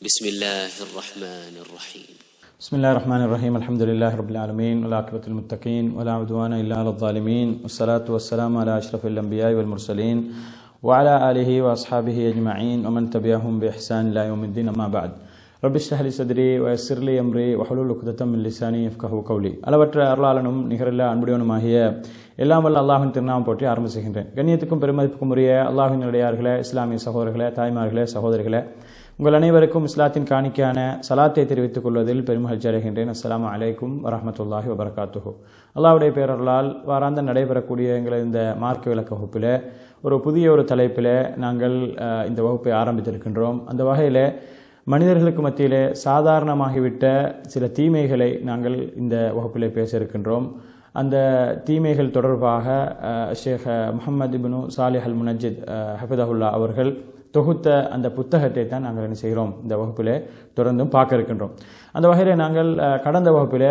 بسم الله الرحمن الرحيم بسم الله الرحمن الرحيم الحمد لله رب العالمين والعاقبة للمتقين ولا عدوان إلا على الظالمين والصلاة والسلام على أشرف الأنبياء والمرسلين وعلى آله وأصحابه أجمعين ومن تبعهم بإحسان إلى يوم الدين أما بعد رب اشرح لي صدري ويسر لي أمري وحلول عقدة من لساني يفقهوا قولي அளவற்ற அருளாளனும் நிகரில்லா அன்புடையவனுமாகிய எல்லாம் வல்ல அல்லாஹின் திருநாமம் போற்றி ஆரம்பிச்சுகின்றேன் கண்ணியத்துக்கும் பெருமதிப்புக்கும் உரிய அல்லாஹின் நிலையார்களே இஸ்லாமிய சகோதரர்களே தாய்மார்களே சகோதரிகளே உங்கள் அனைவருக்கும் இஸ்லாத்தின் காணிக்கான சலாத்தை தெரிவித்துக் கொள்வதில் பெருமகிழ்ச்சி அடைகின்றேன் அஸ்ஸலாமு அலைக்கும் வரஹமத்துல்லாஹி வபரகாத்துஹு அல்லாஹ்வுடைய பேரர்களால் வாராந்தம் நடைபெறக்கூடிய எங்கள் இந்த மார்க்க விளக்க வகுப்பில் ஒரு புதிய ஒரு தலைப்பில் நாங்கள் அஹ், இந்த வகுப்பை ஆரம்பித்திருக்கின்றோம் அந்த வகையில் மனிதர்களுக்கு மத்தியிலே சாதாரணமாகிவிட்ட சில தீமைகளை நாங்கள் இந்த வகுப்பிலே பேச இருக்கின்றோம் அந்த தீமைகள் தொடர்பாக அஹ், ஷேக் முகமது இப்னு சாலிஹ் அல் முனஜித் அஹ், ஹஃபிதஹுல்லா அவர்கள் தொகுத்த அந்த புத்தகத்தை தான் நாங்கள் என்ன செய்கிறோம் இந்த வகுப்பிலே தொடர்ந்தும் பார்க்க இருக்கின்றோம் அந்த வகையில் நாங்கள் அஹ், கடந்த வகுப்பில்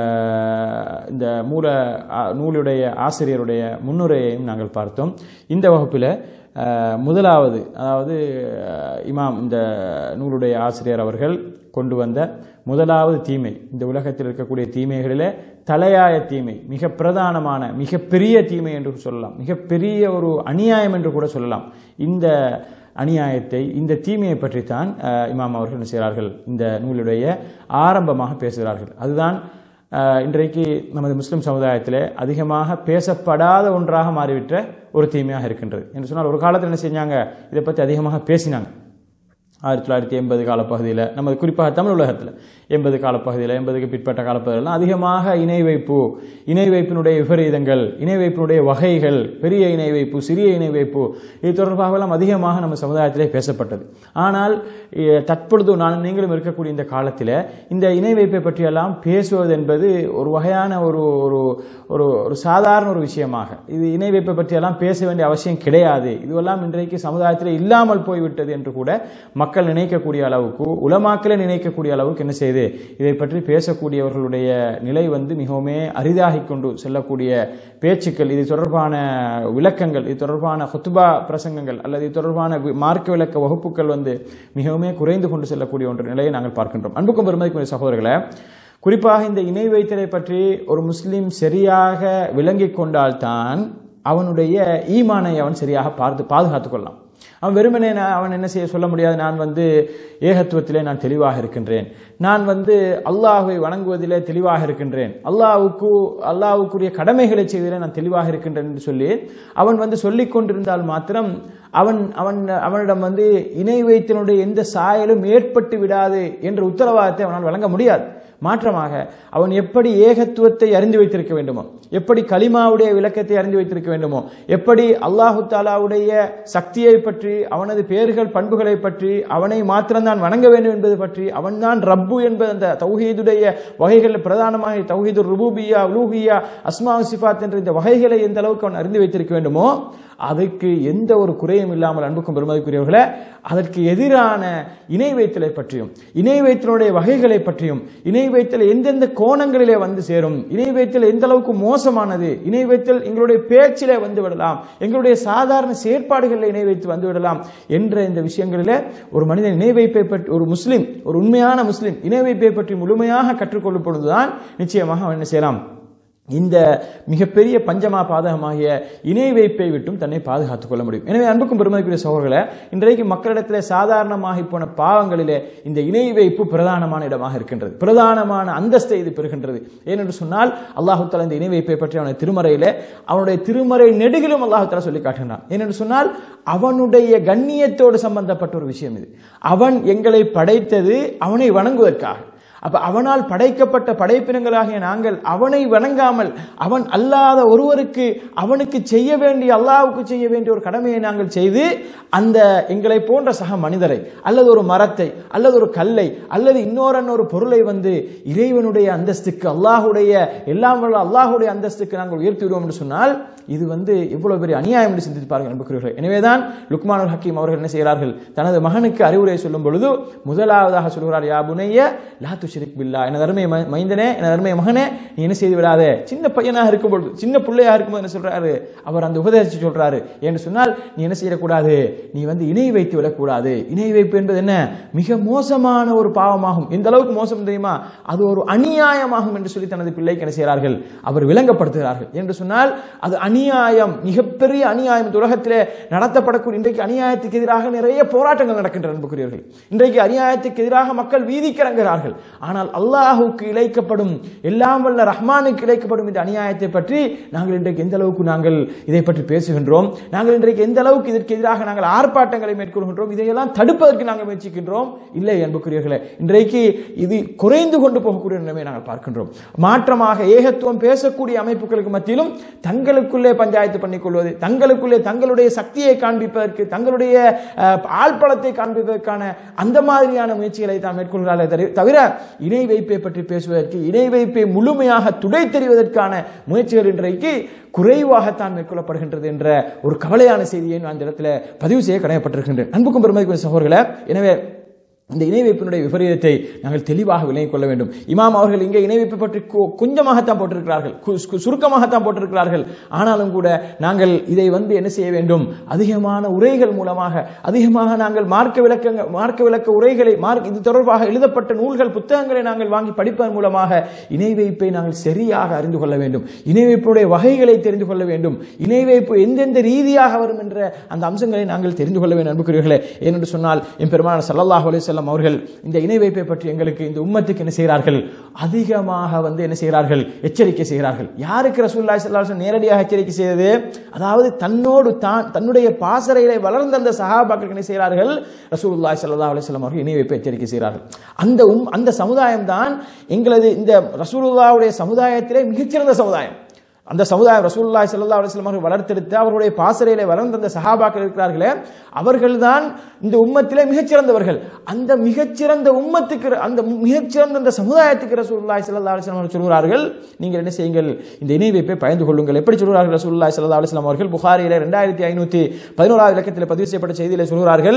இந்த மூல அஹ், நூலுடைய ஆசிரியருடைய முன்னுரையையும் நாங்கள் பார்த்தோம் இந்த வகுப்பில் அஹ், முதலாவது அதாவது அஹ், இமாம் இந்த நூலுடைய ஆசிரியர் அவர்கள் கொண்டு வந்த முதலாவது தீமை இந்த உலகத்தில் இருக்கக்கூடிய தீமைகளிலே தலையாய தீமை மிக பிரதானமான மிகப்பெரிய தீமை என்று சொல்லலாம் மிகப்பெரிய ஒரு அநியாயம் என்று கூட சொல்லலாம் இந்த அநியாயத்தை இந்த தீமையை பற்றித்தான் அஹ், இமாம் அவர்கள் என்ன செய்கிறார்கள் இந்த நூலுடைய ஆரம்பமாக பேசுகிறார்கள் அதுதான் அஹ், இன்றைக்கு நமது முஸ்லிம் சமுதாயத்தில் அதிகமாக பேசப்படாத ஒன்றாக மாறிவிட்ட ஒரு தீமையாக இருக்கின்றது என்று சொன்னால் ஒரு காலத்தில் என்ன செஞ்சாங்க இதை பற்றி அதிகமாக பேசினாங்க ஆயிரத்தி தொள்ளாயிரத்தி எண்பது காலப்பகுதியில் நமது குறிப்பாக தமிழ் உலகத்தில் எண்பது காலப்பகுதியில் எண்பதுக்கு பிற்பட்ட காலப்பகுதியில் அதிகமாக இணை வைப்பு இணை வைப்பினுடைய விபரீதங்கள் இணை வைப்பினுடைய வகைகள் பெரிய இணை வைப்பு சிறிய இணை வைப்பு இது தொடர்பாகலாம் அதிகமாக நம்ம சமுதாயத்திலே பேசப்பட்டது ஆனால் எ, தற்பொழுது நான் நீங்களும் இருக்கக்கூடிய இந்த காலத்தில் இந்த இணை வைப்பை பற்றியெல்லாம் பேசுவது என்பது ஒரு வகையான ஒரு ஒரு ஒரு ஒரு சாதாரண ஒரு விஷயமாக இது இணை வைப்பை பற்றியெல்லாம் பேச வேண்டிய அவசியம் கிடையாது இதுவெல்லாம் இன்றைக்கு சமுதாயத்தில் இல்லாமல் போய்விட்டது என்று கூட மக்கள் நினைக்கக்கூடிய அளவுக்கு உலமாக்களே நினைக்கக்கூடிய அளவுக்கு என்ன செய்யுது இதை பற்றி பேசக்கூடியவர்களுடைய நிலை வந்து மிகவுமே அரிதாகிக் கொண்டு செல்லக்கூடிய பேச்சுக்கள் இது தொடர்பான விளக்கங்கள் இது தொடர்பான ஹுத்துபா பிரசங்கங்கள் அல்லது இது தொடர்பான வி- மார்க்க விளக்க வகுப்புகள் வந்து மிகவுமே குறைந்து கொண்டு செல்லக்கூடிய ஒன்று நிலையை நாங்கள் பார்க்கின்றோம் அன்புக்கும் பெருமதிக்குரிய சகோதரர்களே குறிப்பாக இந்த இணை வைத்தலை பற்றி ஒரு முஸ்லிம் சரியாக விளங்கிக் கொண்டால்தான் அவனுடைய ஈமானை அவன் சரியாக பார்த்து பாதுகாத்துக் கொள்ளலாம் அவன் வெறுமனே நான் அவன் என்ன செய்ய சொல்ல முடியாது நான் வந்து ஏகத்துவத்திலே நான் தெளிவாக இருக்கின்றேன் நான் வந்து அல்லாஹ்வை வணங்குவதிலே தெளிவாக இருக்கின்றேன் அல்லாஹ்வுக்கு அல்லாஹ்வுக்குரிய கடமைகளை செய்வதிலே நான் தெளிவாக இருக்கின்றேன் என்று சொல்லி அவன் வந்து சொல்லிக் கொண்டிருந்தால் மாத்திரம் அவன் அவன் அவனிடம் வந்து இணை வைத்தினுடைய எந்த சாயலும் ஏற்பட்டு விடாது என்ற உத்தரவாதத்தை அவனால் வழங்க முடியாது மாற்றமாக அவன் எப்படி ஏகத்துவத்தை அறிந்து வைத்திருக்க வேண்டுமோ எப்படி கலிமாவுடைய விளக்கத்தை அறிந்து வைத்திருக்க வேண்டுமோ எப்படி அல்லாஹு தாலாவுடைய சக்தியை பற்றி அவனது பேர்கள் பண்புகளை பற்றி அவனை மாத்திரம்தான் வணங்க வேண்டும் என்பது பற்றி அவன்தான் ரப்பு என்பது அந்த தௌஹீதுடைய வகைகளில் பிரதானமாக தௌஹீது ருபூபியா உலூஹியா அஸ்மா சிஃபாத் என்ற இந்த வகைகளை எந்த அளவுக்கு அவன் அறிந்து வைத்திருக்க வேண்டுமோ அதுக்கு எந்த ஒரு குறையும் இல்லாமல் அன்புக்கும் பெருமதிக்குரியவர்களே அதற்கு எதிரான இணை வைத்தலை பற்றியும் இணை வைத்தலுடைய வகைகளை பற்றியும் இணை வைத்தல் எந்தெந்த கோணங்களிலே வந்து சேரும் இணை வைத்தல் எந்த அளவுக்கு மோசமானது இணை வைத்தல் எங்களுடைய பேச்சிலே வந்து விடலாம் எங்களுடைய சாதாரண செயற்பாடுகளில் இணை வைத்து வந்து விடலாம் என்ற இந்த விஷயங்களிலே ஒரு மனிதன் இணை வைப்பை பற்றி ஒரு முஸ்லிம் ஒரு உண்மையான முஸ்லிம் இணை வைப்பை பற்றி முழுமையாக கற்றுக்கொள்ளும் பொழுதுதான் நிச்சயமாக அவன் என்ன செய்யலாம் இந்த மிகப்பெரிய பஞ்சமா பாதகமாகிய இணை வைப்பை விட்டும் தன்னை பாதுகாத்துக் கொள்ள முடியும் எனவே அன்புக்கும் பெருமதிக்குரிய சகோதரர்களே இன்றைக்கு மக்களிடத்திலே சாதாரணமாகி போன பாவங்களிலே இந்த இணை வைப்பு பிரதானமான இடமாக இருக்கின்றது பிரதானமான அந்தஸ்தை இது பெறுகின்றது ஏனென்று சொன்னால் அல்லாஹு தஆலா இந்த இணை வைப்பை பற்றி அவனுடைய திருமறையிலே அவனுடைய திருமறை நெடுகிலும் அல்லாஹு தஆலா சொல்லி காட்டுகிறான் ஏனென்று சொன்னால் அவனுடைய கண்ணியத்தோடு சம்பந்தப்பட்ட ஒரு விஷயம் இது அவன் எங்களை படைத்தது அவனை வணங்குவதற்காக அப்ப அவனால் படைக்கப்பட்ட படைப்பினங்களாகிய நாங்கள் அவனை வணங்காமல் அவன் அல்லாத ஒருவருக்கு அவனுக்கு செய்ய வேண்டிய அல்லாஹ்வுக்கு செய்ய வேண்டிய ஒரு கடமையை நாங்கள் செய்து அந்த எங்களை போன்ற சக மனிதரை அல்லது ஒரு மரத்தை அல்லது ஒரு கல்லை அல்லது இன்னொரு ஒரு பொருளை வந்து இறைவனுடைய அந்தஸ்துக்கு அல்லாஹுடைய எல்லாம் வல்ல அல்லாஹுடைய அந்தஸ்துக்கு நாங்கள் உயர்த்தி விடுவோம் என்று சொன்னால் இது வந்து எவ்வளவு பெரிய அநியாயம் என்று சிந்தித்து பாருங்கள் அன்புக்குரியவர்களே எனவேதான் லுக்மானுல் ஹக்கீம் அவர்கள் என்ன செய்கிறார்கள் தனது மகனுக்கு அறிவுரை சொல்லும் பொழுது முதலாவதாக சொல்கிறார் யா புனைய லா துஷரிக் பில்லா என அருமை ம- மைந்தனே என அருமை மகனே நீ என்ன செய்து விடாதே சின்ன பையனாக இருக்கும்போது சின்ன பிள்ளையாக இருக்கும்போது என்ன சொல்றாரு அவர் அந்த உபதேசிச்சு சொல்றாரு என்று சொன்னால் நீ என்ன செய்யக்கூடாது நீ வந்து இணை வைத்து விடக்கூடாது இணை வைப்பு என்பது என்ன மிக மோசமான ஒரு பாவமாகும் எந்த அளவுக்கு மோசம் தெரியுமா அது ஒரு அநியாயமாகும் என்று சொல்லி தனது பிள்ளைக்கு என்ன செய்கிறார்கள் அவர் விளங்கப்படுத்துகிறார்கள் என்று சொன்னால் அது அநியாயம் மிகப்பெரிய அநியாயம் இந்த உலகத்திலே நடத்தப்படக்கூடிய இன்றைக்கு அநியாயத்துக்கு எதிராக நிறைய போராட்டங்கள் நடக்கின்றன அன்புக்குரியவர்கள் இன்றைக்கு அநியாயத்துக்கு எதிராக மக்கள் வீதிக்கு இறங்குகிறார்கள் ஆனால் அல்லாஹுக்கு இழைக்கப்படும் எல்லாம் வல்ல ரஹ்மானுக்கு இழைக்கப்படும் இந்த அநியாயத்தை பற்றி நாங்கள் இன்றைக்கு எந்த அளவுக்கு நாங்கள் இதை பற்றி பேசுகின்றோம் நாங்கள் இன்றைக்கு எந்த அளவுக்கு இதற்கு எதிராக நாங்கள் ஆர்ப்பாட்டங்களை மேற்கொள்கின்றோம் இதையெல்லாம் தடுப்பதற்கு நாங்கள் முயற்சிக்கின்றோம் இல்லை அன்புக்குரியவர்களே இன்றைக்கு இது குறைந்து கொண்டு போகக்கூடிய நிலைமை நாங்கள் பார்க்கின்றோம் மாற்றமாக ஏகத்துவம் பேசக்கூடிய அமைப்புகளுக்கு மத்தியிலும் தங்களுக்குள்ளே பஞ்சாயத்து பண்ணிக்கொள்வது தங்களுக்குள்ளே தங்களுடைய சக்தியை காண்பிப்பதற்கு தங்களுடைய அஹ், ஆள்பலத்தை காண்பிப்பதற்கான அந்த மாதிரியான முயற்சிகளை தான் மேற்கொள்கிறார்களே தவிர- தவிர இணை வைப்பை பற்றி பேசுவதற்கு இணை வைப்பை முழுமையாக துடை தெரிவதற்கான முயற்சிகள் இன்றைக்கு குறைவாகத்தான் மேற்கொள்ளப்படுகின்றது என்ற ஒரு கவலையான செய்தியை நான் இந்த இடத்துல பதிவு செய்ய கடமைப்பட்டிருக்கின்றேன் அன்புக்கும் பெருமதிக்கும் சகோதரர்களே எனவே இந்த இணை வைப்பினுடைய விபரீதத்தை நாங்கள் தெளிவாக விளங்கிக் கொள்ள வேண்டும் இமாம் அவர்கள் இங்கே இணை வைப்பு பற்றி கொ- கொஞ்சமாகத்தான் போட்டிருக்கிறார்கள் கு- சு- சுருக்கமாகத்தான் போட்டிருக்கிறார்கள் ஆனாலும் கூட நாங்கள் இதை வந்து என்ன செய்ய வேண்டும் அதிகமான உரைகள் மூலமாக அதிகமாக நாங்கள் மார்க்க விளக்க மார்க்க விளக்க உரைகளை மார்க் இது தொடர்பாக எழுதப்பட்ட நூல்கள் புத்தகங்களை நாங்கள் வாங்கி படிப்பதன் மூலமாக இணை வைப்பை நாங்கள் சரியாக அறிந்து கொள்ள வேண்டும் இணை வைப்புடைய வகைகளை தெரிந்து கொள்ள வேண்டும் இணை வைப்பு எந்தெந்த ரீதியாக வரும் என்ற அந்த அம்சங்களை நாங்கள் தெரிந்து கொள்ள வேண்டும் அன்புக்குரியவர்களே ஏனென்று சொன்னால் என் பெருமான சல்லல்லாஹு அலைஹி வஸல்லம் அவர்கள் இந்த இணை வைப்பை பற்றி எங்களுக்கு இந்த உம்மத்துக்கு என்ன செய்கிறார்கள் அதிகமாக வந்து என்ன செய்கிறார்கள் எச்சரிக்கை செய்கிறார்கள் யாருக்கு ரசூலுல்லாஹி ஸல்லல்லாஹு அலைஹி வஸல்லம் நேரடியாக எச்சரிக்கை செய்தது அதாவது தன்னோடு தான் தன்னுடைய பாசறையிலே வளர்ந்த அந்த சஹாபாக்கள் என்ன செய்கிறார்கள் ரசூலுல்லாஹி ஸல்லல்லாஹு அலைஹி வஸல்லம் அவர்கள் இணை வைப்பை எச்சரிக்கை செய்கிறார்கள் அந்த உம் அந்த சமுதாயம் தான் எங்களது இந்த ரசூலுல்லாஹ்வுடைய சமுதாயத்திலே மிகச்சிறந்த சமுதாயம் அந்த சமுதாயம் ரசூலுல்லாஹி ஸல்லல்லாஹு அலைஹி வஸல்லம் அவர்கள் வளர்த்தெடுத்து அவருடைய பாசறையிலே வளர்ந்த அந்த சஹாபாக்கள் இருக்கிறார்களே அவர்கள்தான் இந்த உம்மத்திலே மிகச்சிறந்தவர்கள் அந்த மிகச்சிறந்த உம்மத்துக்கு அந்த மிகச்சிறந்த அந்த சமுதாயத்துக்கு ரசூலுல்லாஹி ஸல்லல்லாஹு அலைஹி வஸல்லம் அவர்கள் சொல்கிறார்கள் நீங்கள் என்ன செய்யுங்கள் இந்த இணை வைப்பை பயந்து கொள்ளுங்கள் எப்படி சொல்கிறார்கள் ரசூலுல்லாஹி ஸல்லல்லாஹு அலைஹி வஸல்லம் அவர்கள் புகாரியிலே ரெண்டாயிரத்தி ஐநூற்றி பதினோராவது இலக்கத்தில் பதிவு செய்யப்பட்ட செய்தியிலே சொல்கிறார்கள்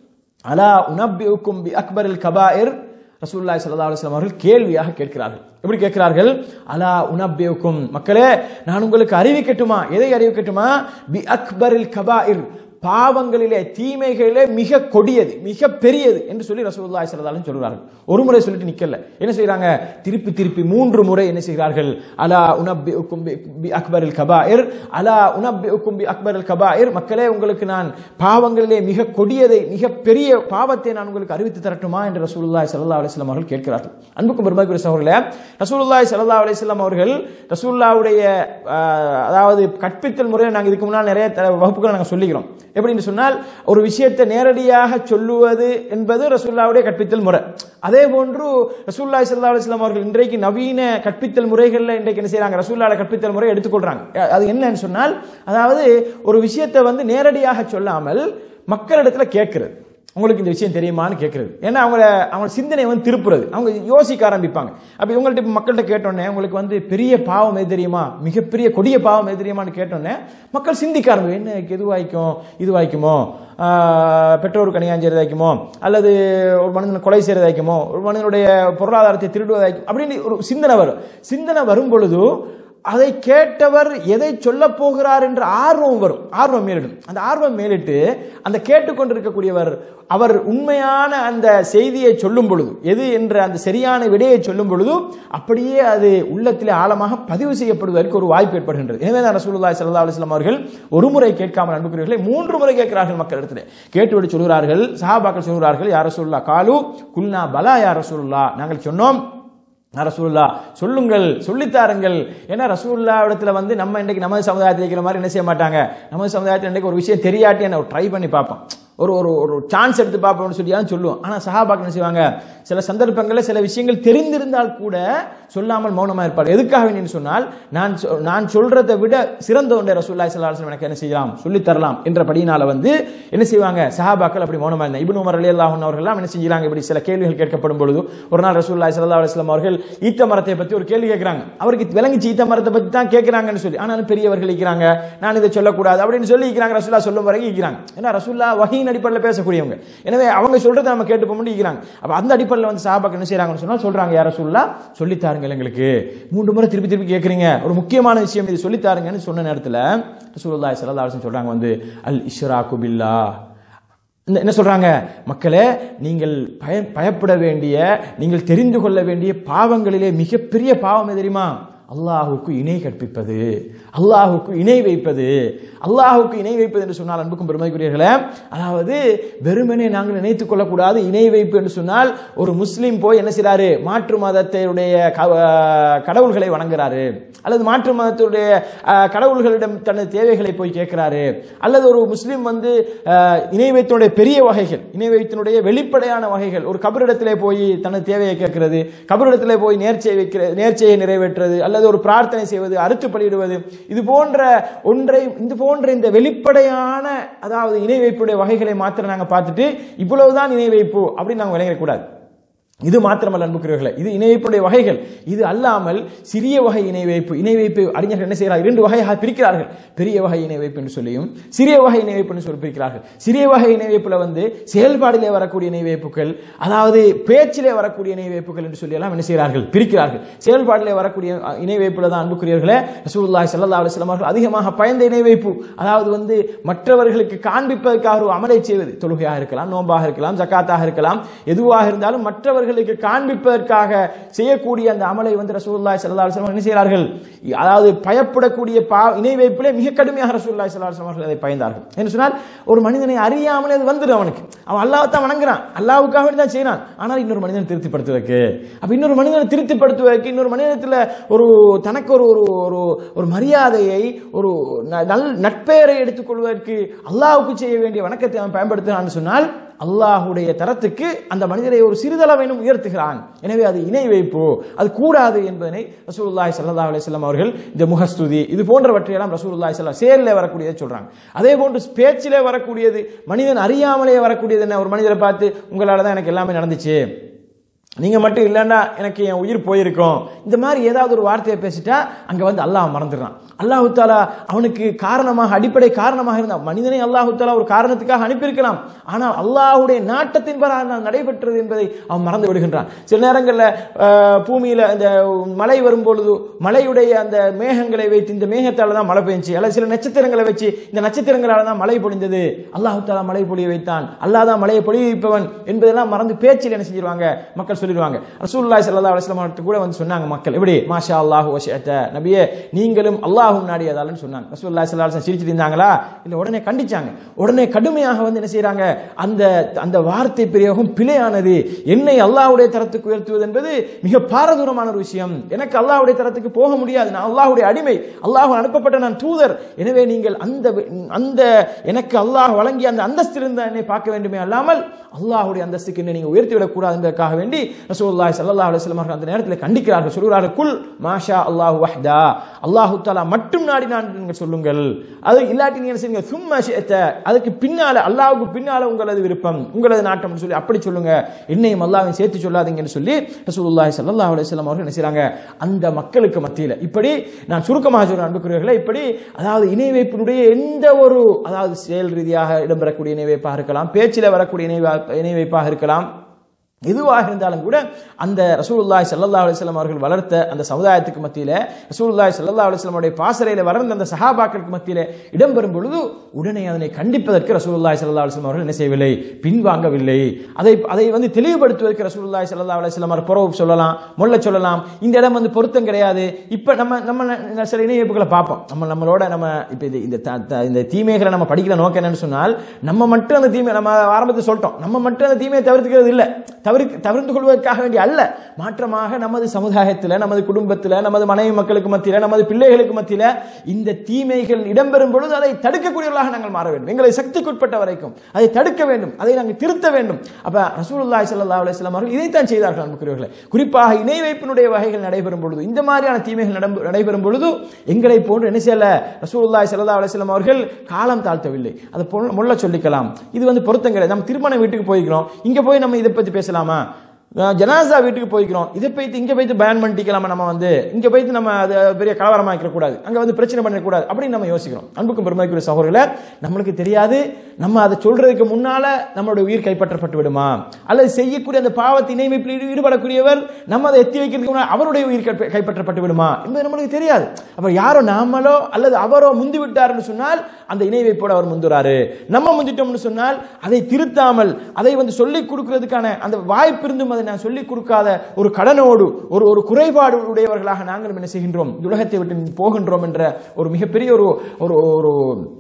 அலா உனப்பியுக்கும் பி அக்பரில் கபாயிர் ரசூலுல்லாஹி ஸல்லல்லாஹு அலைஹி வஸல்லம் அவர்கள் கேள்வியாக கேட்கிறார்கள் எப்படி கேட்கிறார்கள் அலா உனப்பியுக்கும் மக்களே நான் உங்களுக்கு அறிவிக்கட்டுமா எதை அறிவிக்கட்டுமா பி அக்பரில் கபாயிர் பாவங்களிலே தீமைகளிலே மிக கொடியது மிக பெரியது என்று சொல்லி ரசூலுல்லாஹி ஸல்லல்லாஹு அலைஹி சொல்கிறார்கள் ஒரு முறை சொல்லிட்டு நிக்கல என்ன செய்றாங்க திருப்பி திருப்பி மூன்று முறை என்ன செய்கிறார்கள் அலா உனப்பியுக்கும் பி- பி அக்பரில் கபாயிர் அலா உனப்பியுக்கும் பி அக்பரில் கபாயிர் மக்களே உங்களுக்கு நான் பாவங்களிலே மிக கொடியதை மிக பெரிய பாவத்தை நான் உங்களுக்கு அறிவித்து தரட்டுமா என்று ரசூலுல்லாஹி ஸல்லல்லாஹு அலைஹி வஸல்லம் அவர்கள் கேட்கிறார்கள் அன்புக்கும் பெருமதிக்குரிய சகோதரர்களே ரசூலுல்லாஹி ஸல்லல்லாஹு அலைஹி வஸல்லம் அவர்கள் ரசூலுல்லாஹ்வுடைய ஆஹ், அதாவது கற்பித்தல் முறையை நாங்கள் இதுக்கு முன்னால் நிறைய த- வகுப்புகளை நாங்கள் சொல்லிக்கிறோம் எப்படின்னு சொன்னால் ஒரு விஷயத்தை நேரடியாக சொல்லுவது என்பது ரசூலுல்லாஹ்வுடைய கற்பித்தல் முறை அதே போன்று ரசூலுல்லாஹி ஸல்லல்லாஹு அலைஹி வஸல்லம் அவர்கள் இன்றைக்கு நவீன கற்பித்தல் முறைகளில் இன்றைக்கு என்ன செய்றாங்க ரசூலுல்லாஹ்வுடைய கற்பித்தல் முறை எடுத்துக்கொள்றாங்க அது என்னன்னு சொன்னால் அதாவது ஒரு விஷயத்தை வந்து நேரடியாக சொல்லாமல் மக்களிடத்துல கேட்கிறது உங்களுக்கு இந்த விஷயம் தெரியுமான்னு கேட்கறது ஏன்னா அவங்கள அவங்க சிந்தனை வந்து திருப்புறது அவங்க யோசிக்க ஆரம்பிப்பாங்க அப்ப இவங்கள்ட்ட இப்ப மக்கள்கிட்ட கேட்டோன்னே உங்களுக்கு வந்து பெரிய பாவம் எது தெரியுமா மிகப்பெரிய கொடிய பாவம் எது தெரியுமான்னு கேட்டோன்னே மக்கள் சிந்திக்க ஆரம்பிக்கும் என்ன எது வாய்க்கும் இது வாய்க்குமோ ஆஹ், பெற்றோருக்கு அநியாயம் செய்யறதாய்க்குமோ அல்லது ஒரு மனிதன் கொலை செய்யறதாய்க்குமோ ஒரு மனிதனுடைய பொருளாதாரத்தை திருடுவதாய்க்கும் அப்படின்னு ஒரு சிந்தனை வரும் சிந்தனை வரும் பொழுது அதை கேட்டவர் எதை சொல்ல போகிறார் என்ற ஆர்வம் வரும் ஆர்வம் மேலிடும் அந்த ஆர்வம் மேலிட்டு அந்த கேட்டுக்கொண்டிருக்கக்கூடியவர் அவர் உண்மையான அந்த செய்தியை சொல்லும் பொழுது எது என்ற அந்த சரியான விடையை சொல்லும் பொழுது அப்படியே அது உள்ளத்திலே ஆழமாக பதிவு செய்யப்படுவதற்கு ஒரு வாய்ப்பு ஏற்படுகின்றது எனவே தான் ரசூலுல்லாஹி ஸல்லல்லாஹு அலைஹி வஸல்லம் அவர்கள் ஒரு முறை கேட்காமல் அன்புக்குரியவர்களை மூன்று முறை கேட்கிறார்கள் மக்களிடத்தில் கேட்டுவிட்டு சொல்கிறார்கள் சஹாபாக்கள் சொல்கிறார்கள் யார் ரசூலுல்லா காலு குல்னா பலா யார் ரசூலுல்லா நாங்கள் சொன்னோம் "யா ரசூலுல்லா சொல்லுங்கள் சொல்லித்தாருங்கள் ஏன்னா ரசூல்லா இடத்துல வந்து நம்ம இன்றைக்கு நமது சமுதாயத்தில் இருக்கிற மாதிரி என்ன செய்ய மாட்டாங்க நமது சமுதாயத்தில் இன்றைக்கு ஒரு விஷயம் தெரியாட்டி என்ன ட்ரை பண்ணி பார்ப்போம் ஒரு ஒரு ஒரு சான்ஸ் எடுத்து பார்ப்போம்னு சொல்லி தான் சொல்லுவோம் ஆனால் சஹாபாக்கள் என்ன செய்வாங்க சில சந்தர்ப்பங்களில் சில விஷயங்கள் தெரிந்திருந்தால் கூட சொல்லாமல் மௌனமாக இருப்பார் எதுக்காக வேணும்னு சொன்னால் நான் சொ- நான் சொல்றதை விட சிறந்த ஒன்றை ரசூல்லாய் சல்லாஹ் எனக்கு என்ன செய்யலாம் சொல்லித் தரலாம் என்றபடியினால வந்து என்ன செய்வாங்க சஹாபாக்கள் அப்படி மௌனமாக இருந்தாங்க இப்னு உமர் அலி அல்லாஹன் அவர்கள்லாம் என்ன செஞ்சாங்க இப்படி சில கேள்விகள் கேட்கப்படும் பொழுது ஒரு நாள் ரசூல்லாய் சல்லா அலுவலாம் அவர்கள் ஈத்த மரத்தை பற்றி ஒரு கேள்வி கேட்கிறாங்க அவருக்கு விளங்கிச்சு ஈத்த மரத்தை பற்றி தான் கேட்கிறாங்கன்னு சொல்லி ஆனாலும் பெரியவர்கள் இருக்கிறாங்க நான் இதை சொல்லக்கூடாது அப்படின்னு சொல்லி இருக்கிறாங்க ரசூல்லா சொல்லும் வரைக்கும் இருக்கிறாங்க ஏன்னா ரசூல்லா வகி வகையின் அடிப்படையில் பேசக்கூடியவங்க எனவே அவங்க சொல்றதை நம்ம கேட்டு போக முடிக்கிறாங்க அப்ப அந்த அடிப்படையில் வந்து சஹாபாக்கள் என்ன செய்றாங்கன்னு சொன்னா சொல்றாங்க யார சொல்லலாம் சொல்லித்தாருங்க எங்களுக்கு மூன்று முறை திருப்பி திருப்பி கேட்குறீங்க ஒரு முக்கியமான விஷயம் இது சொல்லித்தாருங்கன்னு சொன்ன நேரத்தில் ரசூலுல்லாஹி ஸல்லல்லாஹு அலைஹி வஸல்லம் சொல்றாங்க வந்து அல் இஷ்ராக்கு பில்லா இந்த- என்ன சொல்றாங்க மக்களே நீங்கள் பய பயப்பட வேண்டிய நீங்கள் தெரிந்து கொள்ள வேண்டிய பாவங்களிலே மிகப்பெரிய பாவம் எது தெரியுமா அல்லாஹுக்கு இணை கற்பிப்பது அல்லாஹுக்கு இணை வைப்பது அல்லாஹுக்கு இணை வைப்பது என்று சொன்னால் அன்புக்கும் பெருமைக்குரியர்களே அதாவது வெறுமனே நாங்கள் நினைத்துக் கொள்ளக்கூடாது இணை வைப்பு என்று சொன்னால் ஒரு முஸ்லீம் போய் என்ன செய்றாரு மாற்று மதத்தினுடைய க- அஹ் கடவுள்களை வணங்குறாரு அல்லது மாற்று மதத்துடைய அஹ், கடவுள்களிடம் தனது தேவைகளை போய் கேட்கிறாரு அல்லது ஒரு முஸ்லீம் வந்து அஹ், இணை வைத்தினுடைய பெரிய வகைகள் இணை வைத்தினுடைய வெளிப்படையான வகைகள் ஒரு கபரிடத்திலே போய் தனது தேவையை கேட்கிறது கபரிடத்திலே போய் நேர்ச்சை வைக்கிற நேர்ச்சையை நிறைவேற்றுறது அல்லது ஒரு பிரார்த்தனை செய்வது அறுத்து பலியிடுவது இது போன்ற ஒன்றை இது போன்ற இந்த வெளிப்படையான அதாவது இணை வைப்புடைய வகைகளை மாத்திரம் நாங்க பார்த்துட்டு இவ்வளவுதான் இணை வைப்பு அப்படின்னு நாங்க விளங்கிடக்கூடாது இது மாத்திரமல்ல அன்புக்குரியவர்களே இது இணை வைப்புடைய வகைகள் இது அல்லாமல் சிறிய வகை இணை வைப்பு இணை வைப்பு அறிஞர்கள் என்ன செய்கிறார்கள் இரண்டு வகையாக பிரிக்கிறார்கள் பெரிய வகை இணை வைப்பு என்று சொல்லியும் சிறிய வகை இணை வைப்பு என்று சொல்லி பிரிக்கிறார்கள் சிறிய வகை இணை வைப்புல வந்து செயல்பாடிலே வரக்கூடிய இணை வைப்புகள் அதாவது பேச்சிலே வரக்கூடிய இணை வைப்புகள் என்று சொல்லி எல்லாம் என்ன செய்கிறார்கள் பிரிக்கிறார்கள் செயல்பாடிலே வரக்கூடிய அஹ், இணை வைப்புல தான் அன்புக்குரியவர்களே ரசூலுல்லாஹி ஸல்லல்லாஹு அலைஹி வஸல்லம் அவர்கள் அதிகமாக பயந்த இணை வைப்பு அதாவது வந்து மற்றவர்களுக்கு காண்பிப்பதற்காக ஒரு அமலை செய்வது தொழுகையாக இருக்கலாம் நோன்பாக இருக்கலாம் ஜக்காத்தாக இருக்கலாம் எதுவாக இருந்தாலும் மற்றவர்களுக்கு காண்பிப்பதற்காக செய்யக்கூடிய அந்த அமலை வந்து ரசூலுல்லாஹி ஸல்லல்லாஹு அலைஹி வஸல்லம் என்ன செய்கிறார்கள் அதாவது பயப்படக்கூடிய பா இணை வைப்பிலே மிக கடுமையாக ரசூலுல்லாஹி ஸல்லல்லாஹு அலைஹி வஸல்லம் அவர்கள் அதை பயந்தார்கள் என்று சொன்னால் ஒரு மனிதனை அறியாமலே அது வந்துடும் அவனுக்கு அவன் அல்லாஹ் தான் வணங்குறான் அல்லாஹ்வுக்காக வேண்டி தான் செய்யறான் ஆனால் இன்னொரு மனிதனை திருப்திப்படுத்துவதற்கு அப்ப இன்னொரு மனிதனை திருப்திப்படுத்துவதற்கு இன்னொரு மனிதத்தில் ஒரு தனக்கு ஒரு ஒரு ஒரு ஒரு மரியாதையை ஒரு ந- நல் நட்பெயரை எடுத்துக்கொள்வதற்கு அல்லாஹ்வுக்கு செய்ய வேண்டிய வணக்கத்தை அவன் பயன்படுத்துகிறான்னு சொன்னால் அல்லாஹ்வுடைய தரத்துக்கு அந்த மனிதரை ஒரு சிறிதளவேனும் உயர்த்துகிறான் எனவே அது இணை வைப்பு அது கூடாது என்பதனை ரசூலுல்லாஹி ஸல்லல்லாஹு அலைஹி வஸல்லம் அவர்கள் இந்த முகஸ்துதி இது போன்றவற்றையெல்லாம் ரசூலுல்லாஹி ஸல்லல்லாஹு சேரில் வரக்கூடியதை சொல்றாங்க அதே போன்று பேச்சிலே வரக்கூடியது மனிதன் அறியாமலே வரக்கூடியது என்ன ஒரு மனிதரை பார்த்து உங்களால தான் எனக்கு எல்லாமே நடந்துச்சு நீங்க மட்டும் இல்லைன்னா எனக்கு என் உயிர் போயிருக்கும் இந்த மாதிரி ஏதாவது ஒரு வார்த்தையை பேசிட்டா அங்க வந்து அல்லாஹ் மறந்துடுறான் அல்லாஹு தாலா அவனுக்கு காரணமாக அடிப்படை காரணமாக இருந்த மனிதனை அல்லாஹு தாலா ஒரு காரணத்துக்காக அனுப்பியிருக்கலாம் ஆனால் அல்லாஹ்வுடைய நாட்டத்தின் பிறகு நடைபெற்றது என்பதை அவன் மறந்து விடுகின்றான் சில நேரங்களில் அஹ், பூமியில இந்த மழை வரும்பொழுது மழையுடைய அந்த மேகங்களை வைத்து இந்த மேகத்தால தான் மழை பெஞ்சுச்சு அல்லது சில நட்சத்திரங்களை வச்சு இந்த நட்சத்திரங்களால தான் மழை பொழிந்தது அல்லாஹு தாலா மழை பொழிய வைத்தான் அல்லாஹ் தான் மழையை பொழிவிப்பவன் என்பதெல்லாம் மறந்து பேச்சில் என்ன செஞ்சிருவாங்க மக்கள் சொல்லிடுவாங்க ரசூலுல்லாஹி ஸல்லல்லாஹு அலைஹி வஸல்லம் அவர்கள் கூட வந்து சொன்னாங்க மக்கள் எப்படி மாஷா அல்லாஹு வஷஅத நபியே நீங்களும் அல்லாஹ்வும் நாடியதாலன்னு சொன்னாங்க ரசூலுல்லாஹி ஸல்லல்லாஹு அலைஹி வஸல்லம் சிரிச்சிட்டு இருந்தாங்களா இல்ல உடனே கண்டிச்சாங்க உடனே கடுமையாக வந்து என்ன செய்றாங்க அந்த அந்த வார்த்தை பிரயோகம் பிழையானது என்னை அல்லாஹ்வுடைய தரத்துக்கு உயர்த்துவது என்பது மிக பாரதூரமான ஒரு விஷயம் எனக்கு அல்லாஹ்வுடைய தரத்துக்கு போக முடியாது நான் அல்லாஹ்வுடைய அடிமை அல்லாஹ் அனுப்பப்பட்ட நான் தூதர் எனவே நீங்கள் அந்த அந்த எனக்கு அல்லாஹ் வழங்கிய அந்த அந்தஸ்திலிருந்து என்னை பார்க்க வேண்டுமே அல்லாமல் அல்லாஹ்வுடைய அந்தஸ்துக்கு என்னை நீங்க உயர்த்தி விடக்கூடாது என்பதற்காக வேண்டி ரசூலுல்லாஹி ஸல்லல்லாஹு அலைஹி வஸல்லம் அவர்கள் அந்த நேரத்தில் கண்டிக்கிறார்கள் சொல்கிறார்கள் குல் மாஷா அல்லாஹ் வஹ்தா அல்லாஹு தஆலா மட்டும் நாடினான் என்று நீங்கள் சொல்லுங்கள் அது இல்லாட்டி நீங்க என்ன செய்யுங்க சும்மா ஷிஅத்த அதுக்கு பின்னால அல்லாஹ்வுக்கு பின்னால உங்களது விருப்பம் உங்களது நாட்டம் சொல்லி அப்படி சொல்லுங்க என்னையும் அல்லாஹ்வையும் சேர்த்து சொல்லாதீங்கன்னு சொல்லி ரசூலுல்லாஹி ஸல்லல்லாஹு அலைஹி வஸல்லம் அவர்கள் என்ன செய்றாங்க அந்த மக்களுக்கு மத்தியில இப்படி நான் சுருக்கமாக சொல்றேன் அன்புக்குரியவர்களே இப்படி அதாவது இணை வைப்பினுடைய எந்த ஒரு அதாவது செயல் ரீதியாக இடம்பெறக்கூடிய இணை வைப்பாக இருக்கலாம் பேச்சில் வரக்கூடிய இணை வா- இணை வைப்பாக இருக்கலாம் எதுவாக இருந்தாலும் கூட அந்த ரசூலுல்லாஹி ஸல்லல்லாஹு அலைஹி வஸல்லம் அவர்கள் வளர்த்த அந்த சமுதாயத்துக்கு மத்தியில ரசூலுல்லாஹி ஸல்லல்லாஹு அலைஹி வஸல்லம் உடைய பாசறையில வளர்ந்த அந்த சஹாபாக்களுக்கு மத்தியில இடம்பெறும் பொழுது உடனே அதனை கண்டிப்பதற்கு ரசூலுல்லாஹி ஸல்லல்லாஹு அலைஹி வஸல்லம் அவர்கள் என்ன செய்யவில்லை பின்வாங்கவில்லை அதை அதை வந்து தெளிவுபடுத்துவதற்கு ரசூலுல்லாஹி ஸல்லல்லாஹு அலைஹி வஸல்லம் அவர் புறவு சொல்லலாம் மொல்ல சொல்லலாம் இந்த இடம் வந்து பொருத்தம் கிடையாது இப்ப நம்ம நம்ம ந- சில இணையப்புகளை பார்ப்போம் நம்ம நம்மளோட நம்ம இப்ப இது இந்த த- த- இந்த தீமைகளை நம்ம படிக்கிற நோக்கம் என்னன்னு சொன்னால் நம்ம மட்டும் அந்த தீமை நம்ம ஆரம்பத்தில் சொல்லிட்டோம் நம்ம மட்டும் அந்த தீமையை தவிர்த்துக்கிறது இல்லை தவிர்க்க தவிர்த்து கொள்வதற்காக வேண்டிய அல்ல மாற்றமாக நமது சமுதாயத்தில் நமது குடும்பத்தில் நமது மனைவி மக்களுக்கு மத்தியில் நமது பிள்ளைகளுக்கு மத்தியில் இந்த தீமைகள் இடம்பெறும் பொழுது அதை தடுக்கக்கூடியவர்களாக நாங்கள் மாற வேண்டும் எங்களை சக்திக்குட்பட்ட வரைக்கும் அதை தடுக்க வேண்டும் அதை நாங்கள் திருத்த வேண்டும் அப்ப ரசூலுல்லாஹி ஸல்லல்லாஹு அலைஹி வஸல்லம் அவர்கள் இதைத்தான் செய்தார்கள் அன்புக்குரியவர்களே குறிப்பாக இணை வைப்பினுடைய வகைகள் நடைபெறும் பொழுது இந்த மாதிரியான தீமைகள் நடம்பு- நடைபெறும் பொழுது எங்களை போன்று என்ன செய்யல ரசூலுல்லாஹி ஸல்லல்லாஹு அலைஹி வஸல்லம் அவர்கள் காலம் தாழ்த்தவில்லை அதை பொல்- முள்ள சொல்லிக்கலாம் இது வந்து பொருத்தம் கிடையாது நம்ம திருமண வீட்டுக்கு போய்க்கிறோம் இங்க போய் நம்ம இதை பத்தி பேசலாமா அஹ் ஜனாசா வீட்டுக்கு போய்க்கிறோம் இதை போய்த்து இங்க போய்த்து பயன் பண்ணிக்கலாமா நம்ம வந்து இங்க போய்த்து நம்ம அதை பெரிய கலவரமாக்கிற கூடாது அங்க வந்து பிரச்சனை பண்ணிடக்கூடாது அப்படின்னு நம்ம யோசிக்கிறோம் அன்புக்கும் பெருமைக்குரிய சகோதரர்களே நம்மளுக்கு தெரியாது நம்ம அதை சொல்றதுக்கு முன்னால நம்மளுடைய உயிர் கைப்பற்றப்பட்டு விடுமா அல்லது செய்யக்கூடிய அந்த பாவத்தை இணைமைப்பில் ஈடு- ஈடுபடக்கூடியவர் நம்ம அதை எத்தி வைக்கிறதுக்கு முன்னாடி அவருடைய உயிர் கைப்ப- கைப்பற்றப்பட்டு விடுமா என்பது நம்மளுக்கு தெரியாது அப்ப யாரோ நாமளோ அல்லது அவரோ முந்தி விட்டார்னு சொன்னால் அந்த இணை வைப்போடு அவர் முந்துறாரு நம்ம முந்திட்டோம்னு சொன்னால் அதை திருத்தாமல் அதை வந்து சொல்லிக் கொடுக்கிறதுக்கான அந்த வாய்ப்பு இருந்தும் அதை நான் சொல்லிக் கொடுக்காத ஒரு கடனோடு ஒரு ஒரு குறைபாடு உடையவர்களாக நாங்களும் என்ன செய்கின்றோம் இந்த உலகத்தை விட்டு போகின்றோம் என்ற ஒரு மிகப்பெரிய ஒரு ஒரு ஒரு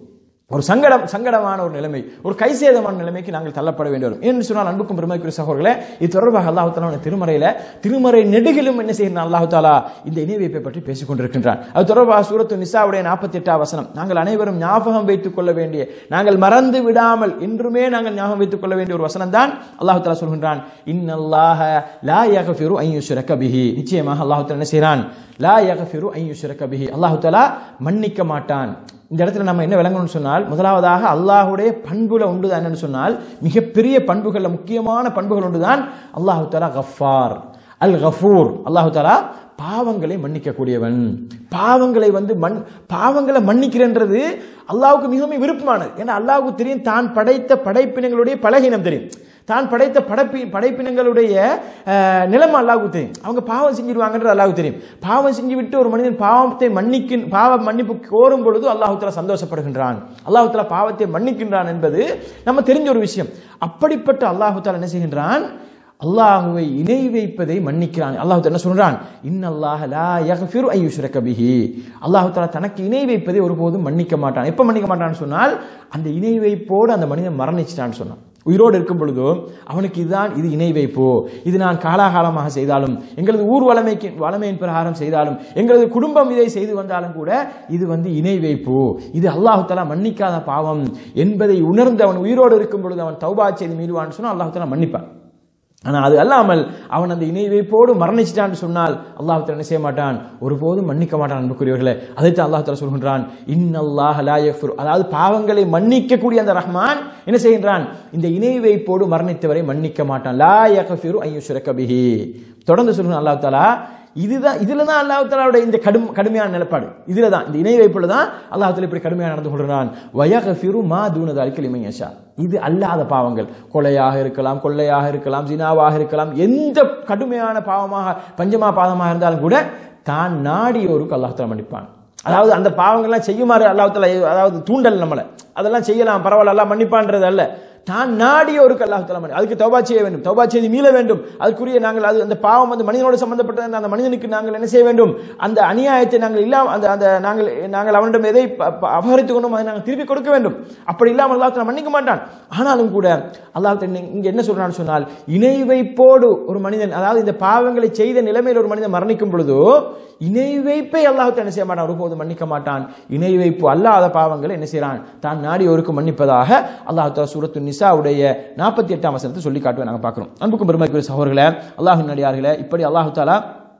ஒரு சங்கடம் சங்கடமான ஒரு நிலைமை ஒரு கைசேதமான நிலைமைக்கு நாங்கள் தள்ளப்பட வேண்டி வரும் என்று சொன்னால் அன்புக்கும் பெருமைக்குரிய சகோதரர்களே இது தொடர்பாக அல்லாஹு தாலா திருமறையில திருமறை நெடுகிலும் என்ன செய்கிறான் அல்லாஹு தாலா இந்த இணை வைப்பை பற்றி பேசிக் கொண்டிருக்கின்றான் அது தொடர்பாக சூரத்து நிசாவுடைய நாற்பத்தி எட்டாம் வசனம் நாங்கள் அனைவரும் ஞாபகம் வைத்துக் கொள்ள வேண்டிய நாங்கள் மறந்து விடாமல் இன்றுமே நாங்கள் ஞாபகம் வைத்துக் கொள்ள வேண்டிய ஒரு வசனம் தான் அல்லாஹு தாலா சொல்கின்றான் இன்னல்லாஹ லா யகஃபிரு ஐ யுஷ்ரக பிஹி நிச்சயமாக அல்லாஹு தாலா என்ன செய்கிறான் லா யகஃபிரு ஐ யுஷ்ரக பிஹி அல்லாஹு தாலா மன்னிக்க மாட்டான் இந்த இடத்துல நம்ம என்ன விளங்கணும்னு சொன்னால் முதலாவதாக அல்லாஹுடைய பண்புல உண்டுதான் என்னன்னு சொன்னால் மிகப்பெரிய பண்புகள்ல முக்கியமான பண்புகள் உண்டுதான் அல்லாஹு தாலா கஃபார் அல் கஃபூர் அல்லாஹு தாலா பாவங்களை மன்னிக்கக்கூடியவன் பாவங்களை வந்து மண் பாவங்களை மன்னிக்கிறன்றது அல்லாஹ்வுக்கு மிகவும் விருப்பமானது ஏன்னா அல்லாஹ்வுக்கு தெரியும் தான் படைத்த படைப்பினங்களுடைய பலகீனம் தெரியும் தான் படைத்த படைப்பி படைப்பினங்களுடைய அஹ், நிலைமை அல்லாஹ்வுக்கு தெரியும் அவங்க பாவம் செஞ்சிருவாங்கன்றது அல்லாஹ்வுக்கு தெரியும் பாவம் செஞ்சு விட்டு ஒரு மனிதன் பாவத்தை மன்னிக்க பாவ மன்னிப்பு கோரும் பொழுது அல்லாஹு தஆலா சந்தோஷப்படுகின்றான் அல்லாஹு தஆலா பாவத்தை மன்னிக்கின்றான் என்பது நம்ம தெரிஞ்ச ஒரு விஷயம் அப்படிப்பட்ட அல்லாஹு தஆலா என்ன செய்கின்றான் அல்லாஹுவை இணை வைப்பதை மன்னிக்கிறான் அல்லாஹ் தஆலா என்ன சொல்றான் இன்னல்லாஹ லா யக்ஃபிரு ஐ யுஷ்ரக பிஹி அல்லாஹ் தஆலா தனக்கு இணை வைப்பதை ஒருபோதும் மன்னிக்க மாட்டான் எப்ப மன்னிக்க மாட்டான்னு சொன்னால் அந்த இணை வைப்போடு அந்த மனிதன் மரணிச்சிட்டான்னு சொன்னான் உயிரோடு இருக்கும் பொழுதும் அவனுக்கு இதுதான் இது இணை வைப்பு இது நான் காலாகாலமாக செய்தாலும் எங்களது ஊர் வளமைக்கு வளமையின் பிரகாரம் செய்தாலும் எங்களது குடும்பம் இதை செய்து வந்தாலும் கூட இது வந்து இணை வைப்பு இது அல்லாஹு தஆலா மன்னிக்காத பாவம் என்பதை உணர்ந்து அவன் உயிரோடு இருக்கும் பொழுது அவன் தௌபா செய்து மீறுவான்னு சொன்னால் அல்லாஹு தஆலா மன்னிப்பான் ஆனா அது அல்லாமல் அவன் அந்த இணை வைப்போடு மரணிச்சிட்டான்னு சொன்னால் அல்லாஹ் தஆலா என்ன செய்ய மாட்டான் ஒருபோதும் மன்னிக்க மாட்டான் அன்புக்குரியவர்களே அதைத்தான் அல்லாஹ் தஆலா சொல்கின்றான் இன்னல்லாஹ லா யக்ஃபிரு அதாவது பாவங்களை மன்னிக்கக்கூடிய அந்த ரஹ்மான் என்ன செய்கின்றான் இந்த இணை வைப்போடு மரணித்தவரை மன்னிக்க மாட்டான் லா யக்ஃபிரு ஐ யுஷ்ரக பிஹி தொடர்ந்து சொல்கிறான் அல்லாஹ் தஆலா இதுதான் இதுல தான் அல்லாஹ் தஆலாவுடைய இந்த கடும் கடுமையான நிலப்பாடு இதுல தான் இந்த இணை வைப்புல தான் அல்லாஹ் தஆலா இப்படி கடுமையாக நடந்து கொள்கிறான் வயகஃபிரு மா தூன தாலிக லிமன் யஷா இது அல்லாத பாவங்கள் கொலையாக இருக்கலாம் கொள்ளையாக இருக்கலாம் ஜினாவாக இருக்கலாம் எந்த கடுமையான பாவமாக பஞ்சமா பாவமாக இருந்தாலும் கூட தான் நாடியோருக்கு அல்லாஹ் தஆலா மன்னிப்பான் அதாவது அந்த பாவங்கள்லாம் செய்யுமாறு அல்லாஹ் தஆலா அதாவது தூண்டல் நம்மளை அதெல்லாம் செய்யலாம் பரவாயில்ல அல்லாஹ் மன்னிப்பான்றது அல்ல தான் நாடியோருக்கு அல்லாஹ் தஆலா மன்னி அதுக்கு தௌபா செய்ய வேண்டும் தௌபா செய்து மீள வேண்டும் அதுக்குரிய நாங்கள் அது அந்த பாவம் வந்து மனிதனோடு சம்பந்தப்பட்ட அந்த மனிதனுக்கு நாங்கள் என்ன செய்ய வேண்டும் அந்த அநியாயத்தை நாங்கள் இல்லாம அந்த அந்த நாங்கள் நாங்கள் அவனிடம் எதை ப- ப- அபகரித்துக் கொண்டோம் அதை நாங்கள் திருப்பி கொடுக்க வேண்டும் அப்படி இல்லாமல் அல்லாஹ் தஆலா மன்னிக்க மாட்டான் ஆனாலும் கூட அல்லாஹ் தஆலா இங்க என்ன சொல்றான்னு சொன்னால் இணை வைப்போடு ஒரு மனிதன் அதாவது இந்த பாவங்களை செய்த நிலைமையில் ஒரு மனிதன் மரணிக்கும் பொழுதோ இணை வைப்பை அல்லாஹ் தஆலா என்ன செய்ய மாட்டான் ஒருபோதும் மன்னிக்க மாட்டான் இணை வைப்பு அல்லாத பாவங்களை என்ன செய்றான் தான் நாடியோருக்கு மன்னிப்பதாக அல்லாஹ் தஆலா சூரத்து நிசாவுடைய நாற்பத்தி எட்டாம் வசனத்தை சொல்லி காட்டுவேன் நாங்கள் பார்க்கிறோம் அன்புக்கும் பெருமைக்குரிய சகோதரர்களே அல்லாஹின் நடிகார்களே இப்படி அல்லாஹ் தஆலா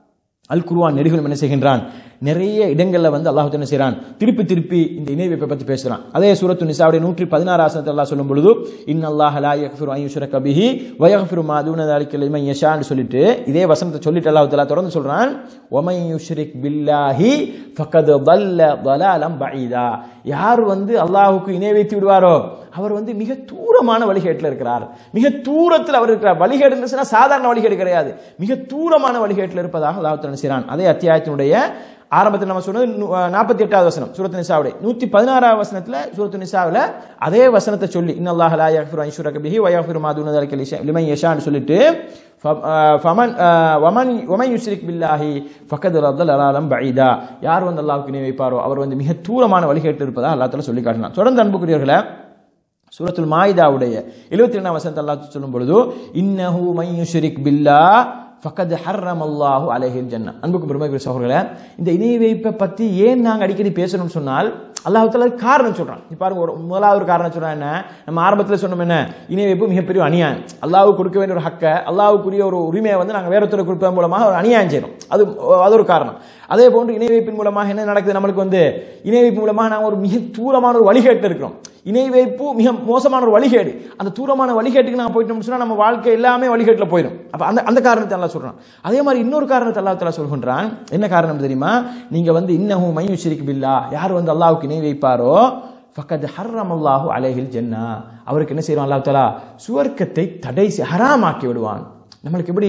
அல் குர்ஆன் நெடுகளும் என்ன செய்கின்றான் நிறைய இடங்கள்ல வந்து அல்லாஹ் என்ன செய்றான் திருப்பி திருப்பி இந்த இணை வைப்பை பத்தி பேசுறான் அதே சூரத்து நிசாவுடைய நூற்றி பதினாறு ஆசனத்தில் அல்லாஹ் சொல்லும் பொழுது இன்னல்லாஹ லா யக்ஃபிரு அன் யுஷ்ரக பிஹி வ யக்ஃபிரு மா தூன தாலிக லிமன் யஷான்னு சொல்லிட்டு இதே வசனத்தை சொல்லிட்டு அல்லாஹ் தஆலா தொடர்ந்து சொல்றான் வமன் யுஷ்ரிக் பில்லாஹி ஃபகத் ضل ضلالا بعيدا யார் வந்து அல்லாஹ்வுக்கு இணை வைத்து விடுவாரோ அவர் வந்து மிக தூரமான வழிகேட்டில் இருக்கிறார் மிக தூரத்தில் அவர் இருக்கிறார் வழிகேடு சொன்னா சாதாரண வழிகேடு கிடையாது மிக தூரமான வழிகேட்டில் இருப்பதாக அல்லாஹ் தஆலா செய்றான் அதே அத்தியாயத்தினுடைய ஆரம்பத்தில் நம்ம சொன்னது நாற்பத்தி எட்டாவது வசனம் சூரத்து நிசாவுடைய நூற்றி பதினாறாவது வசனத்தில் சூரத்து நிசாவில் அதே வசனத்தை சொல்லி இன்னல்லாஹ் லா யக்ஃபிரு அன் யுஷ்ரக பிஹி வ யக்ஃபிரு மா தூன ذلك லிமன் யஷான்னு சொல்லிட்டு ஃப- ஆஹ் ஃபமன் ஆஹ் வமன் வமன் யுஷ்ரிக் பில்லாஹி ஃபக்கத் ரத்தல் அலாலம் பஈதா யார் வந்து அல்லாஹ்வுக்கு இணை வைப்பாரோ அவர் வந்து மிக தூரமான வழிகேட்டு இருப்பதா அல்லாஹ் தஆலா சொல்லி காட்டினான் தொடர்ந்து அன்புக்குரியவர்களே சூரத்துல் மாயிதாவுடைய எழுபத்தி ரெண்டாம் வசனத்தை அல்லாஹ் சொல்லும் பொழுது இன்னஹு மை யுஷ்ரிக் பில்லா ஃபக்கத் ஹர்ரம் அல்லாஹு அலைஹில் ஜன்னா அன்புக்கும் பெருமைக்குரிய சகோதரர்களே இந்த இணை வைப்பை பத்தி ஏன் நாங்க அடிக்கடி பேசணும்னு சொன்னால் அல்லாஹ் தஆலா காரணம் சொல்றான் இப்ப பாருங்க ஒரு முதலாவது ஒரு காரணம் சொல்றான் என்ன நம்ம ஆரம்பத்தில் சொன்னோம் என்ன இணை வைப்பு மிகப்பெரிய அநியாயம் அல்லாஹ்வுக்கு கொடுக்க வேண்டிய ஒரு ஹக்க அல்லாஹ்வுக்குரிய ஒரு உரிமையை வந்து நாங்க வேற ஒருத்தருக்கு கொடுப்பதன் மூலமாக ஒரு அநியாயம் செய்யணும் அது அது ஒரு காரணம் அதே போன்று இணை வைப்பின் மூலமாக என்ன நடக்குது நம்மளுக்கு வந்து இணை வைப்பு மூலமாக நாங்கள் ஒரு மிக தூரமான ஒரு வழிகேட்டு இருக்கிறோம் இணை வைப்பு மிக மோசமான ஒரு வழிகேடு அந்த தூரமான வழிகேட்டுக்கு நான் போயிட்டோம்னு சொன்னா நம்ம வாழ்க்கை எல்லாமே வழிகேட்டில் போயிடும் அப்ப அந்த அந்த காரணத்தை எல்லாம் சொல்றான் அதே மாதிரி இன்னொரு காரணத்தை அல்லாஹ் தஆலா சொல்கின்றான் என்ன காரணம் தெரியுமா நீங்க வந்து இன்னஹு மையு ஷிரிக் பில்லா யார் வந்து அல்லாஹ்வுக்கு இணை வைப்பாரோ ஃபக்கத் ஹர்ரம் அல்லாஹு அலைஹில் ஜன்னா அவருக்கு என்ன செய்வான் அல்லாஹ் தஆலா சுவர்க்கத்தை தடை செய்- ஹராமாக்கி விடுவான் நம்மளுக்கு எப்படி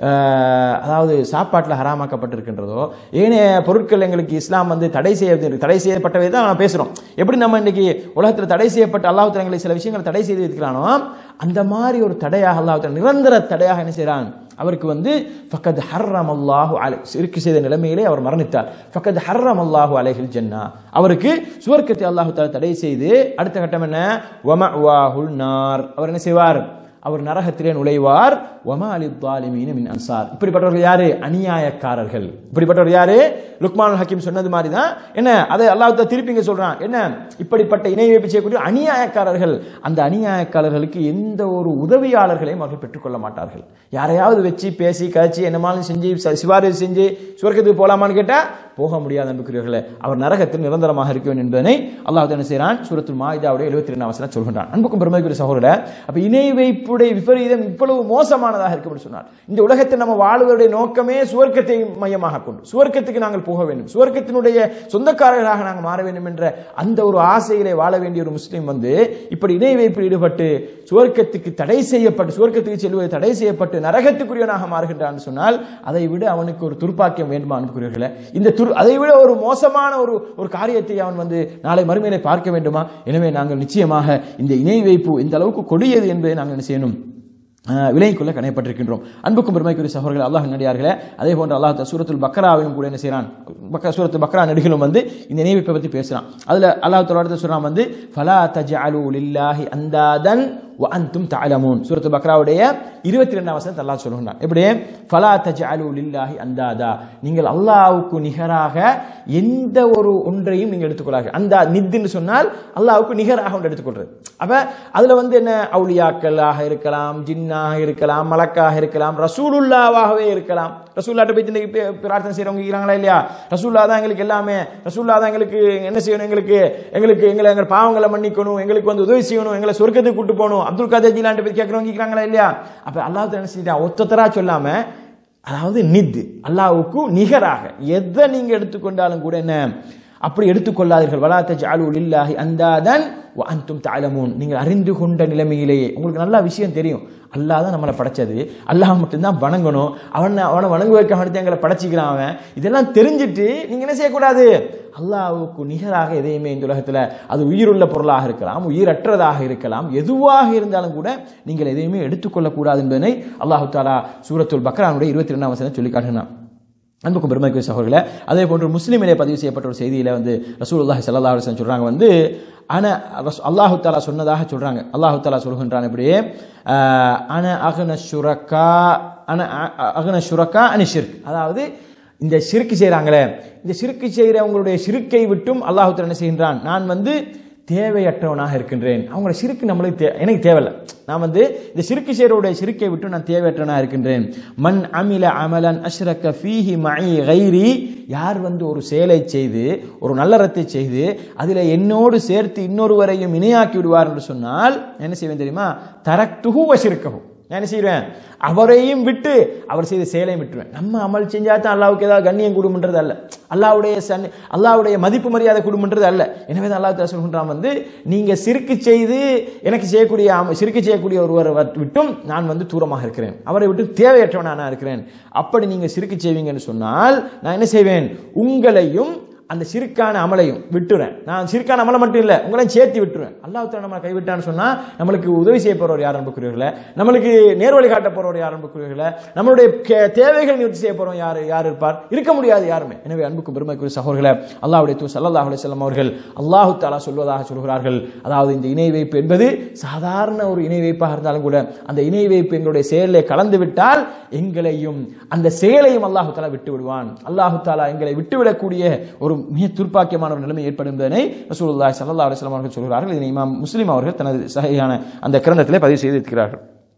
அஹ், அதாவது சாப்பாட்டில் ஹராமாக்கப்பட்டிருக்கின்றதோ ஏனைய பொருட்கள் எங்களுக்கு இஸ்லாம் வந்து தடை செய்ய தடை செய்யப்பட்டவை தான் நான் பேசுகிறோம் எப்படி நம்ம இன்னைக்கு உலகத்தில் தடை செய்யப்பட்ட அல்லாஹ் எங்களுக்கு சில விஷயங்களை தடை செய்து இருக்கிறானோ அந்த மாதிரி ஒரு தடையாக அல்லாஹ் நிரந்தர தடையாக என்ன செய்கிறான் அவருக்கு வந்து ஃபக்கத் ஹர்ரம் அல்லாஹு அலை சிறுக்கு செய்த நிலைமையிலே அவர் மரணித்தார் ஃபக்கத் ஹர்ரம் அல்லாஹு அலைஹில் ஜன்னா அவருக்கு சுவர்க்கத்தை அல்லாஹு தஆலா தடை செய்து அடுத்த கட்டம் என்ன வமஅவாஹுல் நார் அவர் என்ன செய்வார் அவர் நரகத்திலே நுழைவார் வமா அலி தாலிமீன மின் அன்சார் இப்படிப்பட்டவர்கள் யாரு அநியாயக்காரர்கள் இப்படிப்பட்டவர் யாரு லுக்மான் ஹக்கீம் சொன்னது மாதிரி தான் என்ன அதை அல்லாஹ் திருப்பி இங்க சொல்றான் என்ன இப்படிப்பட்ட இணை வைப்பு செய்யக்கூடிய அநியாயக்காரர்கள் அந்த அநியாயக்காரர்களுக்கு எந்த ஒரு உதவியாளர்களையும் அவர்கள் பெற்றுக்கொள்ள மாட்டார்கள் யாரையாவது வச்சு பேசி கழிச்சு என்னமாலும் செஞ்சு ச- சிபாரிசு செஞ்சு சுவர்க்கத்துக்கு போலாமான்னு கேட்டா போக முடியாது அன்புக்குரியவர்களே அவர் நரகத்தில் நிரந்தரமாக இருக்க வேண்டும் என்பதனை அல்லாஹ் என்ன செய்கிறான் சூரத்துல் மாயிதாவுடைய எழுபத்தி ரெண்டாம் வசனம் சொல்கின்றான் அன்புக்கும் பெருமைக்குரிய சகோதரர் அப்ப இணை வைப்புடைய விபரீதம் இவ்வளவு மோசமானதாக இருக்கும் என்று சொன்னார் இந்த உலகத்தில் நம்ம வாழ்வதுடைய நோக்கமே சுவர்க்கத்தை மையமாக கொண்டு சுவர்க்கத்துக்கு நாங்கள் போக வேண்டும் சுவர்க்கத்தினுடைய சொந்தக்காரர்களாக நாங்கள் மாற வேண்டும் என்ற அந்த ஒரு ஆசையிலே வாழ வேண்டிய ஒரு முஸ்லீம் வந்து இப்படி இணை வைப்பில் ஈடுபட்டு சுவர்க்கத்துக்கு தடை செய்யப்பட்டு சுவர்க்கத்துக்கு செல்வது தடை செய்யப்பட்டு நரகத்துக்குரியவனாக மாறுகின்றான் சொன்னால் அதை விட அவனுக்கு ஒரு துர்ப்பாக்கியம் வேண்டுமா அன்புக்குரியவர்களே இந்த துர் அதை விட ஒரு மோசமான ஒரு ஒரு காரியத்தை அவன் வந்து நாளை மறுமையிலே பார்க்க வேண்டுமா எனவே நாங்கள் நிச்சயமாக இந்த இணை வைப்பு இந்த அளவுக்கு கொடியது என்பதை நாங்கள் என்ன செய்யணும் அஹ், விலகிக் கொள்ள கணையப்பட்டிருக்கின்றோம் அன்புக்கும் பெருமைக்குரிய சகோதரர்கள் அல்லாஹ் நடிகார்களே அதே போன்று அல்லாஹ் தஆலா சூரத்துல் பக்ராவிலும் கூட என்ன செய்கிறான் பக்க சூரத்துல் பக்ரா நடிகளும் வந்து இந்த இணைவைப்பை பற்றி பேசுறான் அதுல அல்லாஹ் தஆலா அடுத்து சொல்றான் வந்து ஃபலா தஜஅலு லில்லாஹி அந்தாதன் வ அன்தும் தஅலமூன் சூரத்துல் பக்ராவுடைய இருபத்தி ரெண்டாம் வசனத்தை அல்லாஹ் சொல்கிறான் எப்படி ஃபலா தஜஅலு லில்லாஹி அந்தாதா நீங்கள் அல்லாஹ்வுக்கு நிகராக எந்த ஒரு ஒன்றையும் நீங்கள் எடுத்துக்கொள்ளார்கள் அந்த நித்துன்னு சொன்னால் அல்லாஹ்வுக்கு நிகராக ஒன்று எடுத்துக்கொள்றது அப்ப அதுல வந்து என்ன அவுலியாக்களாக இருக்கலாம் ஜின்னாக இருக்கலாம் மலக்காக இருக்கலாம் ரசூலுல்லாவாகவே இருக்கலாம் ரசூல்லாட்ட போய் இன்னைக்கு பே- பிரார்த்தனை செய்யறவங்க இருக்கிறாங்களா இல்லையா ரசூல்லா தான் எங்களுக்கு எல்லாமே ரசூல்லா தான் எங்களுக்கு என்ன செய்யணும் எங்களுக்கு எங்களுக்கு எங்களை எங்கள் பாவங்களை மன்னிக்கணும் எங்களுக்கு வந்து உதவி செய்யணும் எங்களை சொர்க்கத்துக்கு கூட்டு போகணும் அப்துல் காதர் ஜிலான்ட்டு போய் கேட்கறவங்க இருக்கிறாங்களா இல்லையா அப்ப அல்லாஹ் என்ன செஞ்சிட்டான் ஒத்தத்தரா சொல்லாம அதாவது நித் அல்லாஹ்வுக்கு நிகராக எதை நீங்க எடுத்துக்கொண்டாலும் கூட என்ன அப்படி எடுத்துக்கொள்ளாதீர்கள் வலா தஜ்அலு லில்லாஹி அந்தாதன் வ அன்தும் தஅலமூன் நீங்கள் அறிந்து கொண்ட நிலைமையிலேயே உங்களுக்கு நல்ல விஷயம் தெரியும் அல்லாஹ் தான் நம்மளை படைச்சது அல்லாஹ் மட்டும்தான் வணங்கணும் அவன் அவனை வணங்க வைக்க வேண்டிய எங்களை படைச்சிக்கிறான் அவன் இதெல்லாம் தெரிஞ்சுட்டு நீங்க என்ன செய்யக்கூடாது அல்லாஹ்வுக்கு நிகராக எதையுமே இந்த உலகத்துல அது உயிருள்ள பொருளாக இருக்கலாம் உயிரற்றதாக இருக்கலாம் எதுவாக இருந்தாலும் கூட நீங்கள் எதையுமே எடுத்துக்கொள்ளக்கூடாது என்பதனை அல்லாஹு தாலா சூரத்துல் பக்ரானுடைய இருபத்தி ரெண்டாம் வசனம் சொல்லி காட்டினான் அன்புக்கும் பெருமைக்குரிய சகோதரர்களே அதே போன்று முஸ்லிமிலே பதிவு செய்யப்பட்ட ஒரு செய்தியில வந்து ரசூலுல்லாஹி ஸல்லல்லாஹு அலைஹி வஸல்லம் சொல்றாங்க வந்து அன ரஸ்- அல்லாஹு தாலா சொன்னதாக சொல்றாங்க அல்லாஹு தாலா சொல்கின்றான் இப்படி ஆஹ், அன அகன ஷுரக்கா அன அ- அ- அகன ஷுரக்கா அனி ஷிர்க் அதாவது இந்த சிறுக்கு செய்றாங்களே இந்த சிறுக்கு செய்கிறவங்களுடைய சிறுக்கை விட்டும் அல்லாஹு தாலா என்ன செய்கின்றான் நான் வந்து தேவையற்றவனாக இருக்கின்றேன் அவங்களோட சிறுக்கு நம்மளுக்கு தே- எனக்கு தேவையில்லை நான் வந்து இந்த சிறுக்கு சேரோடைய சிறுக்கை விட்டு நான் தேவையற்றவனாக இருக்கின்றேன் மன் அமில அமலன் அஷ்ரக்க ஃபீஹி மஇ கைரி யார் வந்து ஒரு செயலை செய்து ஒரு நல்லறத்தை செய்து அதில் என்னோடு சேர்த்து இன்னொருவரையும் இணையாக்கி விடுவார் என்று சொன்னால் என்ன செய்வேன் தெரியுமா தரக்துஹு வசிருக்கவும் நான் என்ன செய்வேன் அவரையும் விட்டு அவர் செய்த செயலையும் விட்டுருவேன் நம்ம அமல் செஞ்சா தான் அல்லாவுக்கு ஏதாவது கண்ணியம் கொடுமன்றது அல்ல அல்லாவுடைய சன் அல்லாவுடைய மதிப்பு மரியாதை கொடுமன்றது அல்ல எனவே தான் அல்லாஹ் தஆலா சொல்கின்றான் வந்து நீங்க சிறுக்கு செய்து எனக்கு செய்யக்கூடிய அம- சிறுக்கு செய்யக்கூடிய ஒருவரை வட்- விட்டும் நான் வந்து தூரமாக இருக்கிறேன் அவரை விட்டு தேவையற்றவனா நான் இருக்கிறேன் அப்படி நீங்க சிறுக்கு செய்வீங்கன்னு சொன்னால் நான் என்ன செய்வேன் உங்களையும் அந்த சிறுக்கான அமலையும் விட்டுறேன் நான் சிறுக்கான அமலை மட்டும் இல்லை உங்களையும் சேர்த்து விட்டுருவேன் அல்லாஹ் தஆலா நம்மளை கைவிட்டான்னு சொன்னா நம்மளுக்கு உதவி செய்ய போறவர் யார் அன்புக்குரியவர்களே நம்மளுக்கு நேர்வழி காட்ட போறவர் யார் அன்புக்குரியவர்களே நம்மளுடைய கே- தேவைகள் நிவர்த்தி செய்ய போறோம் யார் யார் இருப்பார் இருக்க முடியாது யாருமே எனவே அன்புக்கும் பெருமைக்குரிய சகோதரர்களே அல்லாஹ்வுடைய தூ சல்லல்லாஹு அலைஹி வஸல்லம் அவர்கள் அல்லாஹு தாலா சொல்வதாக சொல்கிறார்கள் அதாவது இந்த இணை வைப்பு என்பது சாதாரண ஒரு இணை வைப்பாக இருந்தாலும் கூட அந்த இணை வைப்பு எங்களுடைய செயலில் கலந்து விட்டால் எங்களையும் அந்த செயலையும் அல்லாஹு தாலா விட்டு விடுவான் அல்லாஹு தாலா எங்களை விட்டுவிடக்கூடிய ஒரு மிக துர்ப்பாக்கியமான ஒரு நிலைமை ஏற்படும் என்பதனை ரசூலுல்லாஹி ஸல்லல்லாஹு அலைஹி வஸல்லம் அவர்கள் சொல்கிறார்கள் இதனை இமாம் முஸ்லிம் அவர்கள் தனது சஹீஹான அந்த கிரந்தத்திலே பதிவு செய்திருக்கிறார்கள்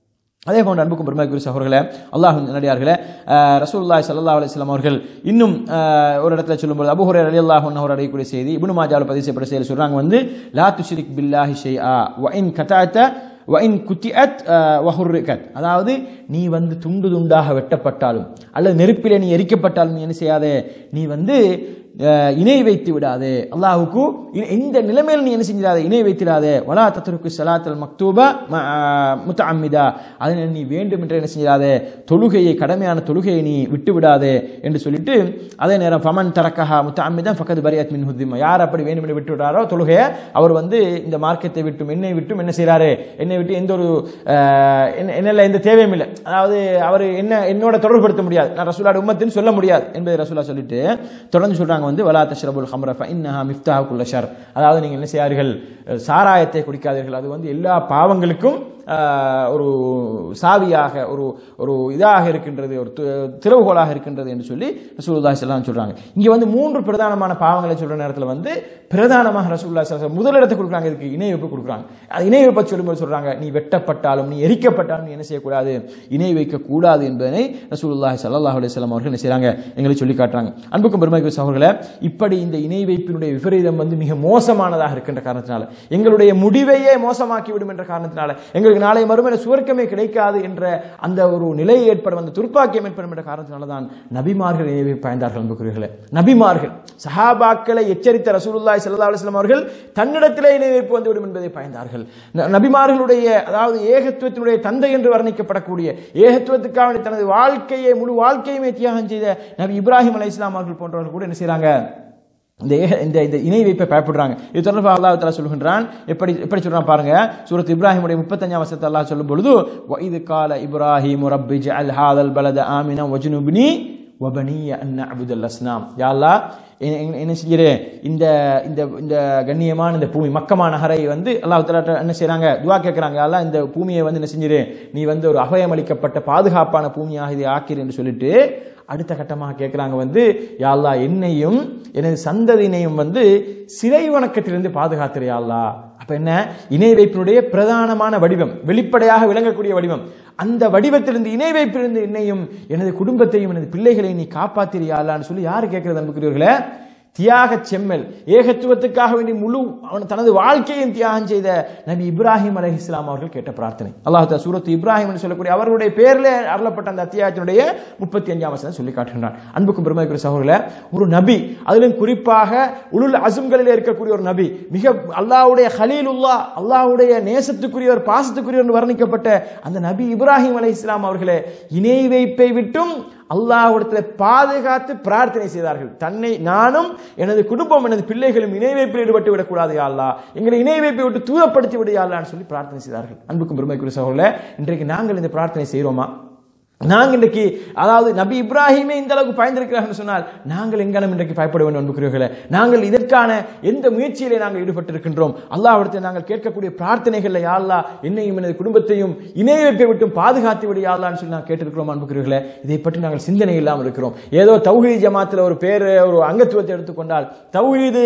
அதே போன்ற அன்புக்கும் பெருமைக்குரிய சகோதரர்களே அல்லாஹ் நடிகார்களே ரசூலுல்லாஹி ஸல்லல்லாஹு அலைஹி வஸல்லம் அவர்கள் இன்னும் அஹ், ஒரு இடத்துல சொல்லும்போது அபூ ஹுரைரா ரலியல்லாஹு அன்ஹு அவர் அடையக்கூடிய செய்தி இப்னு மாஜாவில் பதிவு செய்யப்பட்ட செய்தி சொல்றாங்க வந்து லா துஷ்ரிக் பில்லாஹி ஷைஆ வ இன் கதாத்த வ இன் குத்திஅத் அஹ், வ ஹுர்ரிகத் அதாவது நீ வந்து துண்டு துண்டாக வெட்டப்பட்டாலும் அல்லது நெருப்பிலே நீ எரிக்கப்பட்டாலும் நீ என்ன செய்யாதே நீ வந்து அஹ், இணை வைத்து விடாதே அல்லாஹுக்கு இ- இந்த நிலைமையில் நீ என்ன செஞ்சிடாதே இணை வைத்திடாதே வலா தத்ருக்கு சலாத்தல் மக்தூபா முத்தஅம்மிதா அதனை நீ வேண்டும் என்று என்ன செஞ்சிடாதே தொழுகையை கடமையான தொழுகையை நீ விட்டு விடாதே என்று சொல்லிட்டு அதே நேரம் ஃபமன் தரக்கஹா முத்தஅம்மிதான் ஃபக்கத் பரியத் மின் ஹுத்திமா யார் அப்படி வேண்டும் என்று விட்டு விடாரோ தொழுகையை அவர் வந்து இந்த மார்க்கத்தை விட்டும் என்னை விட்டும் என்ன செய்றாரு என்னை விட்டு எந்த ஒரு அஹ், என்ன- என்னல எந்த தேவையும் இல்லை அதாவது அவர் என்ன என்னோட தொடர்புபடுத்த முடியாது நான் ரசூலோட உம்மத்தின்னு சொல்ல முடியாது என்பதை ரசூலா சொல்லிட்டு தொடர்ந்து சொல்றாங்க வந்து வலா தஷ்ரபுல் ஹம்ர ஃபஇன்னஹா மிஃப்தாஹு குல்ல ஷர் அதாவது நீங்கள் என்ன செய்யார்கள் சாராயத்தை குடிக்காதீர்கள் அது வந்து எல்லா பாவங்களுக்கும் ஆஹ், ஒரு சாவியாக ஒரு ஒரு இதாக இருக்கின்றது ஒரு தி- திறவுகோலாக இருக்கின்றது என்று சொல்லி ரசூலுல்லாஹி ஸல்லல்லாஹு சொல்றாங்க இங்க வந்து மூன்று பிரதானமான பாவங்களை சொல்ற நேரத்தில் வந்து பிரதானமாக ரசூலுல்லாஹி ஸல்லல்லாஹு அலைஹி முதலிடத்தை கொடுக்குறாங்க இதுக்கு இணை வைப்பு கொடுக்குறாங்க அது இணை வைப்பை சொல்லும்போது சொல்றாங்க நீ வெட்டப்பட்டாலும் நீ எரிக்கப்பட்டாலும் நீ என்ன செய்யக்கூடாது இணை வைக்க கூடாது என்பதனை ரசூலுல்லாஹி ஸல்லல்லாஹு அலைஹி வஸல்லம் அவர்கள் என்ன செய்றாங்க எங்களுக்கு சொல்லி காட்டுறாங்க அன்புக்கும் பெருமைக்கு சகோதரர்களே இப்படி இந்த இணை வைப்பினுடைய விபரீதம் வந்து மிக மோசமானதாக இருக்கின்ற காரணத்தினால எங்களுடைய முடிவையே மோசமாக்கி விடும் என்ற காரணத்தினால எங்களுக்கு நாளை மறுமையில சுவர்க்கமே கிடைக்காது என்ற அந்த ஒரு நிலை ஏற்படும் அந்த துர்ப்பாக்கியம் ஏற்படும் என்ற காரணத்தினால தான் நபிமார்கள் இணை வைப்பு பயந்தார்கள் அன்புக்குரியர்களே நபிமார்கள் சஹாபாக்களை எச்சரித்த ரசூலுல்லாஹி ஸல்லல்லாஹு அலைஹி வஸல்லம் அவர்கள் தன்னிடத்திலே இணை வைப்பு வந்துவிடும் என்பதை பயந்தார்கள் ந- நபிமார்களுடைய அதாவது ஏகத்துவத்தினுடைய தந்தை என்று வர்ணிக்கப்படக்கூடிய ஏகத்துவத்துக்காக வேண்டி தனது வாழ்க்கையை முழு வாழ்க்கையுமே தியாகம் செய்த நபி இப்ராஹிம் அலைஹிஸ்ஸலாம் அவர்கள் போன்றவர்கள் கூட என்ன செய்றாங்க இந்த ஏக இந்த இந்த இணை வைப்பை பயப்படுறாங்க இது தொடர்பாக அல்லாஹ் தஆலா சொல்கின்றான் எப்படி எப்படி சொல்றான் பாருங்க சூரத் இப்ராஹிமுடைய முப்பத்தஞ்சாம் வசனத்தை அல்லாஹ் சொல்லும் பொழுது இது கால இப்ராஹிம் ரப்பி ஜஅல் ஹாதல் பலத ஆமினா வஜ்னுப்னி வபனிய அன் நஅபுதல் அஸ்னாம் யா அல்லாஹ் என்ன- என்ன- என்ன செய்கிறேன் இந்த இந்த இந்த கண்ணியமான இந்த பூமி மக்கமா நகரை வந்து அல்லாஹ் தஆலா என்ன செய்றாங்க துஆ கேட்கறாங்க யா அல்லாஹ் இந்த பூமியை வந்து என்ன செஞ்சிரு நீ வந்து ஒரு அபயமளிக்கப்பட்ட பாதுகாப்பான பூமியாக இதை ஆக்கிரு என்று சொல்லிட்டு அடுத்த கட்டமாக கேட்குறாங்க வந்து யா அல்லாஹ் என்னையும் எனது சந்ததியினையும் வந்து சிலை வணக்கத்திலிருந்து பாதுகாத்துரு யா அல்லாஹ் அப்ப என்ன இணை வைப்பினுடைய பிரதானமான வடிவம் வெளிப்படையாக விளங்கக்கூடிய வடிவம் அந்த வடிவத்திலிருந்து இணை வைப்பிலிருந்து என்னையும் எனது குடும்பத்தையும் எனது பிள்ளைகளையும் நீ காப்பாத்திரியா அல்லான்னு சொல்லி யார் கேட்கிறது அன்புக்குரியவர்களே தியாக செம்மல் ஏகத்துவத்துக்காக வேண்டி முழு அவன் தனது வாழ்க்கையும் தியாகம் செய்த நபி இப்ராஹிம் அலைஹி இஸ்லாம் அவர்கள் கேட்ட பிரார்த்தனை அல்லாஹ் தஆலா சூரத் இப்ராஹிம் என்று சொல்லக்கூடிய அவர்களுடைய பேரில் அருளப்பட்ட அந்த அத்தியாயத்தினுடைய முப்பத்தி அஞ்சாம் வசனம் சொல்லி காட்டுகின்றான் அன்புக்கும் பெருமைக்குரிய சகோதரர்களே ஒரு நபி அதிலும் குறிப்பாக உளுல் அசும்களில் இருக்கக்கூடிய ஒரு நபி மிக அல்லாஹ்வுடைய ஹலீலுல்லா அல்லாஹ்வுடைய நேசத்துக்குரிய ஒரு பாசத்துக்குரிய என்று வர்ணிக்கப்பட்ட அந்த நபி இப்ராஹிம் அலைஹி இஸ்லாம் அவர்களே இணை வைப்பை விட்டும் அல்லாஹ்விடத்தில் பாதுகாத்து பிரார்த்தனை செய்தார்கள் தன்னை நானும் எனது குடும்பம் எனது பிள்ளைகளும் இணை வைப்பில் ஈடுபட்டு விடக்கூடாது யா அல்லாஹ் எங்களை இணை வைப்பை விட்டு தூரப்படுத்தி விடு யா அல்லாஹ்னு சொல்லி பிரார்த்தனை செய்தார்கள் அன்புக்கும் பெருமைக்குரிய சகோதரர்களே இன்றைக்கு நாங்கள் இந்த பிரார்த்தனை செய்கிறோமா நாங்கள் இன்றைக்கு அதாவது நபி இப்ராஹிமே இந்த அளவுக்கு பயந்திருக்கிறார்கள் சொன்னால் நாங்கள் எங்கனம் இன்றைக்கு பயப்பட வேண்டும் அன்புக்குரியவர்களே நாங்கள் இதற்கான எந்த முயற்சியிலே நாங்கள் ஈடுபட்டிருக்கின்றோம் அல்லாஹ்விடத்தில் நாங்கள் கேட்கக்கூடிய பிரார்த்தனைகள்ல யா அல்லாஹ் என்னையும் எனது குடும்பத்தையும் இணை வைப்பை விட்டும் பாதுகாத்து விடு யா அல்லாஹ்னு சொல்லி நாங்கள் கேட்டிருக்கிறோம் அன்புக்குரியவர்களே இதை பற்றி நாங்கள் சிந்தனை இல்லாமல் இருக்கிறோம் ஏதோ தௌஹீத் ஜமாத்தில் ஒரு பேர் ஒரு அங்கத்துவத்தை எடுத்துக்கொண்டால் தௌஹீது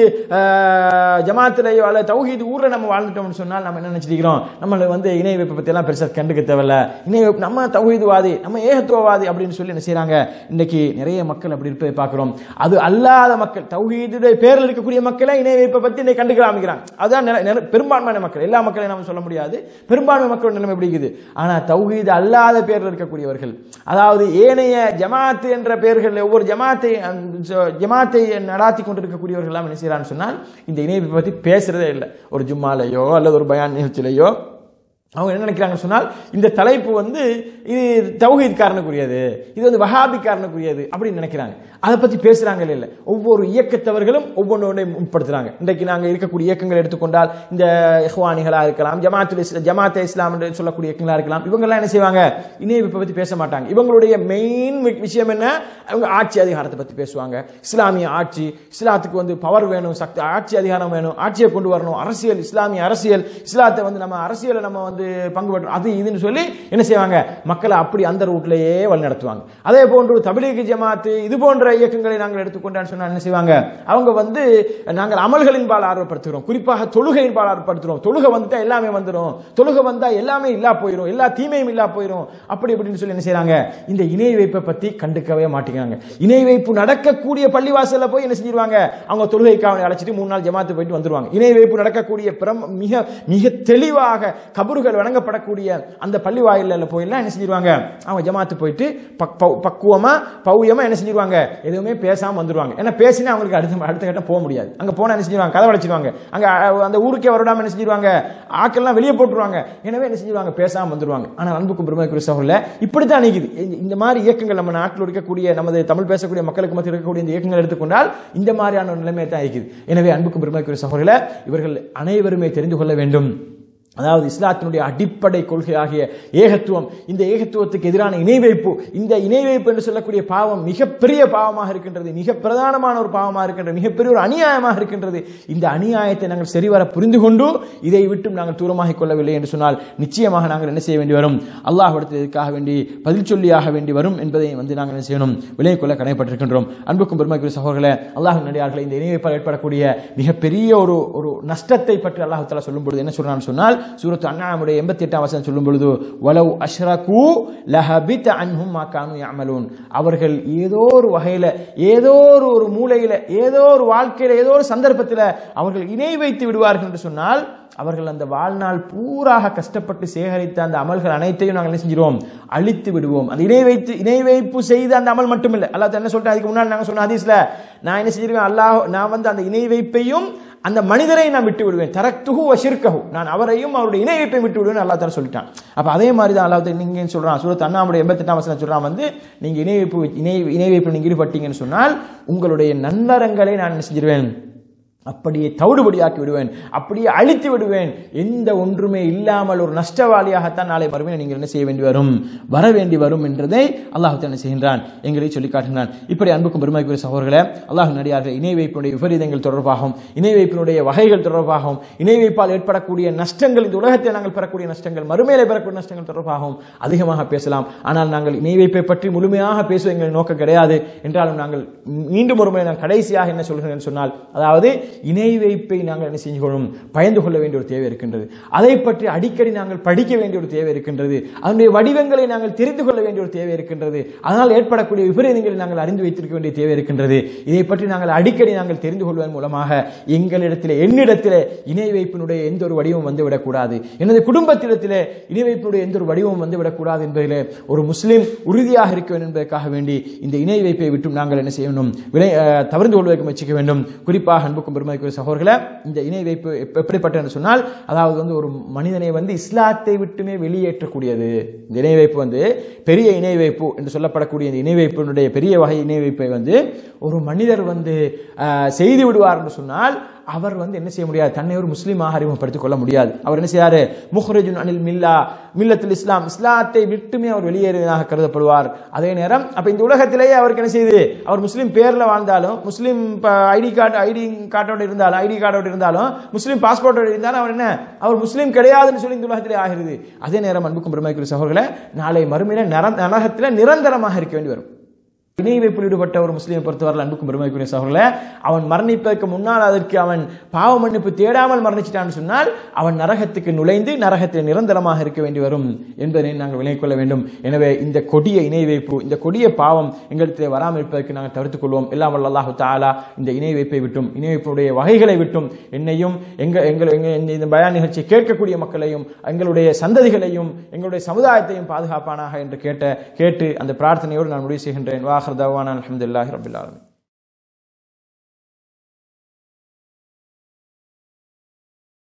ஆஹ், ஜமாத்திலேயோ அல்லது தௌஹீது ஊரில் நம்ம வாழ்ந்துட்டோம்னு சொன்னால் நம்ம என்ன நினைச்சிருக்கிறோம் நம்மளை வந்து இணை வைப்பை பற்றி எல்லாம் பெருசாக கண்டுக்க தேவையில்ல இணை வைப்பு நம்ம தௌஹீதுவாதி நம்ம ஏகத்துவவாதி அப்படின்னு சொல்லி என்ன செய்றாங்க இன்னைக்கு நிறைய மக்கள் அப்படி இருப்பதை பார்க்கிறோம் அது அல்லாத மக்கள் தௌஹீதுடைய பேரில் இருக்கக்கூடிய மக்களை இணை வைப்பை பற்றி இன்னைக்கு கண்டுக்க ஆரம்பிக்கிறாங்க அதுதான் நிற- நிற- பெரும்பான்மையான மக்கள் எல்லா மக்களையும் நம்ம சொல்ல முடியாது பெரும்பான்மை மக்களோட நிலைமை எப்படி இருக்குது ஆனா தௌஹீது அல்லாத பேரில் இருக்கக்கூடியவர்கள் அதாவது ஏனைய ஜமாத்து என்ற பெயர்கள் ஒவ்வொரு ஜமாத்தை அந்த ஜ- ஜமாத்தை நடாத்தி கொண்டிருக்கக்கூடியவர்கள் எல்லாம் என்ன செய்யறான்னு சொன்னால் இந்த இணைப்பை பற்றி பேசுறதே இல்லை ஒரு ஜும்மாலையோ அல்லது ஒரு பயான் நிகழ்ச்சியிலையோ அவங்க என்ன நினைக்கிறாங்கன்னு சொன்னால் இந்த தலைப்பு வந்து இது தௌஹீத் காரணக்குரியது இது வந்து வஹாபி காரணக்குரியது அப்படின்னு நினைக்கிறாங்க அதை பத்தி பேசுறாங்க இல்ல ஒவ்வொரு இயக்கத்தவர்களும் ஒவ்வொன்றோட முற்படுத்துறாங்க இன்றைக்கு நாங்க இருக்கக்கூடிய இயக்கங்கள் எடுத்துக்கொண்டால் இந்த இஹ்வானிகளா இருக்கலாம் ஜமாத்துல் இஸ்லாம் ஜமாத்தே இஸ்லாம் என்று சொல்லக்கூடிய இயக்கங்களா இருக்கலாம் இவங்கெல்லாம் என்ன செய்வாங்க இணையப்பை பத்தி பேச மாட்டாங்க இவங்களுடைய மெயின் விஷயம் என்ன அவங்க ஆட்சி அதிகாரத்தை பத்தி பேசுவாங்க இஸ்லாமிய ஆட்சி இஸ்லாத்துக்கு வந்து பவர் வேணும் சக்தி ஆட்சி அதிகாரம் வேணும் ஆட்சியை கொண்டு வரணும் அரசியல் இஸ்லாமிய அரசியல் இஸ்லாத்தை வந்து நம்ம அரசியலை நம்ம வந்து பங்கு பெற்று அது இதுன்னு சொல்லி என்ன செய்வாங்க மக்களை அப்படி அந்த ரூட்லயே வழி நடத்துவாங்க அதே போன்று தபிலீக் ஜமாத்து இது போன்ற இயக்கங்களை நாங்கள் எடுத்துக்கொண்டான்னு சொன்னா என்ன செய்வாங்க அவங்க வந்து நாங்கள் அமல்களின் பால் ஆர்வப்படுத்துகிறோம் குறிப்பாக தொழுகையின் பால் ஆர்வப்படுத்துகிறோம் தொழுகை வந்துட்டா எல்லாமே வந்துடும் தொழுகை வந்தா எல்லாமே இல்லா போயிடும் எல்லா தீமையும் இல்லா போயிடும் அப்படி இப்படின்னு சொல்லி என்ன செய்றாங்க இந்த இணை வைப்பை பத்தி கண்டுக்கவே மாட்டேங்கிறாங்க இணை வைப்பு நடக்கக்கூடிய பள்ளிவாசல்ல போய் என்ன செஞ்சிருவாங்க அவங்க தொழுகைக்காக அழைச்சிட்டு மூணு நாள் ஜமாத்து போயிட்டு வந்துருவாங்க இணை வைப்பு நடக்கக்கூடிய பிரம் மிக மிக தெளிவாக கபறுகள் வணங்கப்படக்கூடிய அந்த பள்ளி வாயில்ல போயெல்லாம் என்ன செஞ்சிருவாங்க அவங்க ஜமாத்து போயிட்டு பக்- பவ்- பக்குவமா பௌயமா என்ன செஞ்சிருவாங்க எதுவுமே பேசாம வந்துருவாங்க ஏன்னா பேசினா அவங்களுக்கு அடுத்த அடுத்த கட்டம் போக முடியாது அங்க போனா என்ன செஞ்சிருவாங்க கதை வளைச்சிருவாங்க அங்க அஹ், அந்த ஊருக்கே வரடாம என்ன செஞ்சிருவாங்க ஆக்கெல்லாம் வெளியே போட்டுருவாங்க எனவே என்ன செஞ்சிருவாங்க பேசாம வந்துருவாங்க ஆனா அன்புக்கும் பெருமைக்குரிய சகோதரர்களே இப்படித்தான் நிக்குது இந்த- இந்த மாதிரி இயக்கங்கள் நம்ம நாட்டில் இருக்கக்கூடிய நமது தமிழ் பேசக்கூடிய மக்களுக்கு மத்தியில் இருக்கக்கூடிய இந்த இயக்கங்கள் எடுத்துக்கொண்டால் இந்த மாதிரியான ஒரு நிலைமை தான் இருக்குது எனவே அன்புக்கும் பெருமைக்குரிய சகோதரர்களே இவர்கள் அனைவருமே தெரிந்து கொள்ள வேண்டும் அதாவது இஸ்லாத்தினுடைய அடிப்படை கொள்கையாகிய ஏகத்துவம் இந்த ஏகத்துவத்துக்கு எதிரான இணை வைப்பு இந்த இணை வைப்பு என்று சொல்லக்கூடிய பாவம் மிகப்பெரிய பாவமாக இருக்கின்றது மிக பிரதானமான ஒரு பாவமாக இருக்கின்றது மிகப்பெரிய ஒரு அநியாயமாக இருக்கின்றது இந்த அநியாயத்தை நாங்கள் சரிவர புரிந்து கொண்டு இதை விட்டும் நாங்கள் தூரமாகிக் கொள்ளவில்லை என்று சொன்னால் நிச்சயமாக நாங்கள் என்ன செய்ய வேண்டி வரும் அல்லாஹ்விடத்தில் இதற்காக வேண்டி பதில் சொல்லியாக வேண்டி வரும் என்பதை வந்து நாங்கள் என்ன செய்யணும் விலகிக் கொள்ள கடமைப்பட்டிருக்கின்றோம் அன்புக்கும் பெருமைக்குரிய சகோதரர்களே அல்லாஹ் நடிகார்களை இந்த இணை வைப்பால் ஏற்படக்கூடிய மிகப்பெரிய ஒரு ஒரு நஷ்டத்தை பற்றி அல்லாஹ் தஆலா சொல்லும் பொழுது என்ன சொல்றான்னு சொன்னால் சூரத்து அண்ணாமுடைய எண்பத்தி எட்டாம் வசனம் சொல்லும் பொழுது வலவ் அஷ்ரகு லஹபித் அன்ஹும் மா கானு யஅமலூன் அவர்கள் ஏதோ ஒரு வகையில ஏதோ ஒரு ஒரு மூலையில ஏதோ ஒரு வாழ்க்கையில ஏதோ ஒரு சந்தர்ப்பத்தில் அவர்கள் இணை வைத்து விடுவார்கள் என்று சொன்னால் அவர்கள் அந்த வாழ்நாள் பூராக கஷ்டப்பட்டு சேகரித்த அந்த அமல்கள் அனைத்தையும் நாங்கள் என்ன செஞ்சிருவோம் அழித்து விடுவோம் அந்த இணை வைத்து இணை வைப்பு செய்த அந்த அமல் மட்டுமில்லை அல்லாஹ் என்ன சொல்லிட்டு அதுக்கு முன்னாடி நாங்கள் சொன்ன ஹதீஸ்ல நான் என்ன செஞ்சிருக்கேன் அல்லாஹ் நான் வந்து அந்த இணை வைப்பையும் அந்த மனிதரை நான் விட்டு விடுவேன் தரக்துஹு வஷிர்கஹு நான் அவரையும் அவருடைய இணை வைப்பை விட்டு விடுவேன் அல்லாஹ் தஆலா சொல்லிட்டான் அப்ப அதே மாதிரி தான் அல்லாஹ் தஆலா நீங்க சொல்றான் சூரத் அண்ணாமுடைய எண்பத்தெட்டாம் வசனம் சொல்றான் வந்து நீங்க இணை வைப்பு இணை இணை வைப்பு நீங்க ஈடுபட்டீங்கன்னு சொன்னால் உங்களுடைய நன்னரங்களை நான் என்ன செஞ்சிருவேன் அப்படியே தவிடுபடியாக்கி விடுவேன் அப்படியே அழித்து விடுவேன் எந்த ஒன்றுமே இல்லாமல் ஒரு நஷ்டவாளியாகத்தான் நாளை மறுமையை நீங்கள் என்ன செய்ய வேண்டி வரும் வர வேண்டி வரும் என்றதை அல்லாஹ் என்ன செய்கின்றான் எங்களை சொல்லி காட்டுகிறான் இப்படி அன்புக்கும் பெருமைக்குரிய சகோதரர்களே அல்லாஹ் நடிகார்கள் இணை வைப்பினுடைய விபரீதங்கள் தொடர்பாகவும் இணை வைப்பினுடைய வகைகள் தொடர்பாகவும் இணை வைப்பால் ஏற்படக்கூடிய நஷ்டங்கள் இந்த உலகத்தில் நாங்கள் பெறக்கூடிய நஷ்டங்கள் மறுமையில பெறக்கூடிய நஷ்டங்கள் தொடர்பாகவும் அதிகமாக பேசலாம் ஆனால் நாங்கள் இணை வைப்பை பற்றி முழுமையாக பேசுவது எங்கள் நோக்கம் கிடையாது என்றாலும் நாங்கள் மீண்டும் ஒரு முறை நான் கடைசியாக என்ன சொல்கிறேன் சொன்னால் அதாவது இணை வைப்பை நாங்கள் என்ன செஞ்சு கொள்ளும் பயந்து கொள்ள வேண்டிய ஒரு தேவை இருக்கின்றது அதை பற்றி அடிக்கடி நாங்கள் படிக்க வேண்டிய ஒரு தேவை இருக்கின்றது அதனுடைய வடிவங்களை நாங்கள் தெரிந்து கொள்ள வேண்டிய ஒரு தேவை இருக்கின்றது அதனால் ஏற்படக்கூடிய விபரீதங்களை நாங்கள் அறிந்து வைத்திருக்க வேண்டிய தேவை இருக்கின்றது இதை பற்றி நாங்கள் அடிக்கடி நாங்கள் தெரிந்து கொள்வதன் மூலமாக எங்களிடத்தில் என்னிடத்தில் இணை வைப்பினுடைய எந்த ஒரு வடிவம் வந்து விடக்கூடாது எனது குடும்பத்திடத்திலே இணை வைப்பினுடைய எந்த ஒரு வடிவம் வந்து விடக்கூடாது என்பதிலே ஒரு முஸ்லீம் உறுதியாக இருக்க வேண்டும் என்பதற்காக வேண்டி இந்த இணை வைப்பை விட்டும் நாங்கள் என்ன செய்யணும் விலை அஹ், தவிர்த்து கொள்வதற்கு முயற்சிக்க வேண்டும் குறிப்பாக அன்புக்கும் பெருமைக்குரிய சகோதரர்களே இந்த இணை வைப்பு எப்ப- எப்படிப்பட்ட என்று சொன்னால் அதாவது வந்து ஒரு மனிதனை வந்து இஸ்லாத்தை விட்டுமே வெளியேற்றக்கூடியது இந்த இணை வைப்பு வந்து பெரிய இணை வைப்பு என்று சொல்லப்படக்கூடிய இந்த இணை வைப்பினுடைய பெரிய வகை இணை வைப்பை வந்து ஒரு மனிதர் வந்து அஹ், செய்து விடுவார் என்று சொன்னால் அவர் வந்து என்ன செய்ய முடியாது தன்னை ஒரு முஸ்லீமாக அறிமுகப்படுத்திக் கொள்ள முடியாது அவர் என்ன செய்யாரு முஹ்ரஜுன் அனில் மில்லா மில்லத்துல் இஸ்லாம் இஸ்லாத்தை விட்டுமே அவர் வெளியேறியதாக கருதப்படுவார் அதே நேரம் அப்ப இந்த உலகத்திலேயே அவருக்கு என்ன செய்யுது அவர் முஸ்லீம் பேர்ல வாழ்ந்தாலும் முஸ்லீம் ஐடி கார்டு ஐடி கார்டோட இருந்தாலும் ஐடி கார்டோட இருந்தாலும் முஸ்லீம் பாஸ்போர்ட்டோட இருந்தாலும் அவர் என்ன அவர் முஸ்லீம் கிடையாதுன்னு சொல்லி இந்த உலகத்திலே ஆகிறது அதே நேரம் அன்புக்கும் பெருமைக்குரிய சகோதரர்களே நாளை மறுமையில நர நரகத்தில் நிரந்தரமாக இருக்க வேண்டி வரும் இணை வைப்பில் ஈடுபட்ட ஒரு முஸ்லீமை பொறுத்தவரை அன்புக்கும் பெருமைக்குரிய சகோதரர்களே அவன் மரணிப்பதற்கு முன்னால் அதற்கு அவன் பாவ மன்னிப்பு தேடாமல் மரணிச்சிட்டான்னு சொன்னால் அவன் நரகத்துக்கு நுழைந்து நரகத்தில் நிரந்தரமாக இருக்க வேண்டி வரும் என்பதை நாங்கள் விலகிக் கொள்ள வேண்டும் எனவே இந்த கொடிய இணை வைப்பு இந்த கொடிய பாவம் எங்களுக்கு வராமல் இருப்பதற்கு நாங்கள் தவிர்த்துக் கொள்வோம் எல்லாம் வல்ல அல்லாஹு தாலா இந்த இணை வைப்பை விட்டும் இணை வைப்பினுடைய வகைகளை விட்டும் என்னையும் எங்க எங்கள் எங்க இந்த பயான் நிகழ்ச்சியை கேட்கக்கூடிய மக்களையும் எங்களுடைய சந்ததிகளையும் எங்களுடைய சமுதாயத்தையும் பாதுகாப்பானாக என்று கேட்ட கேட்டு அந்த பிரார்த்தனையோடு நான் முடிவு செய்கின்றேன் வாஹர் தவான் அலமதுல்லாஹி ரபில் ஆலமீன்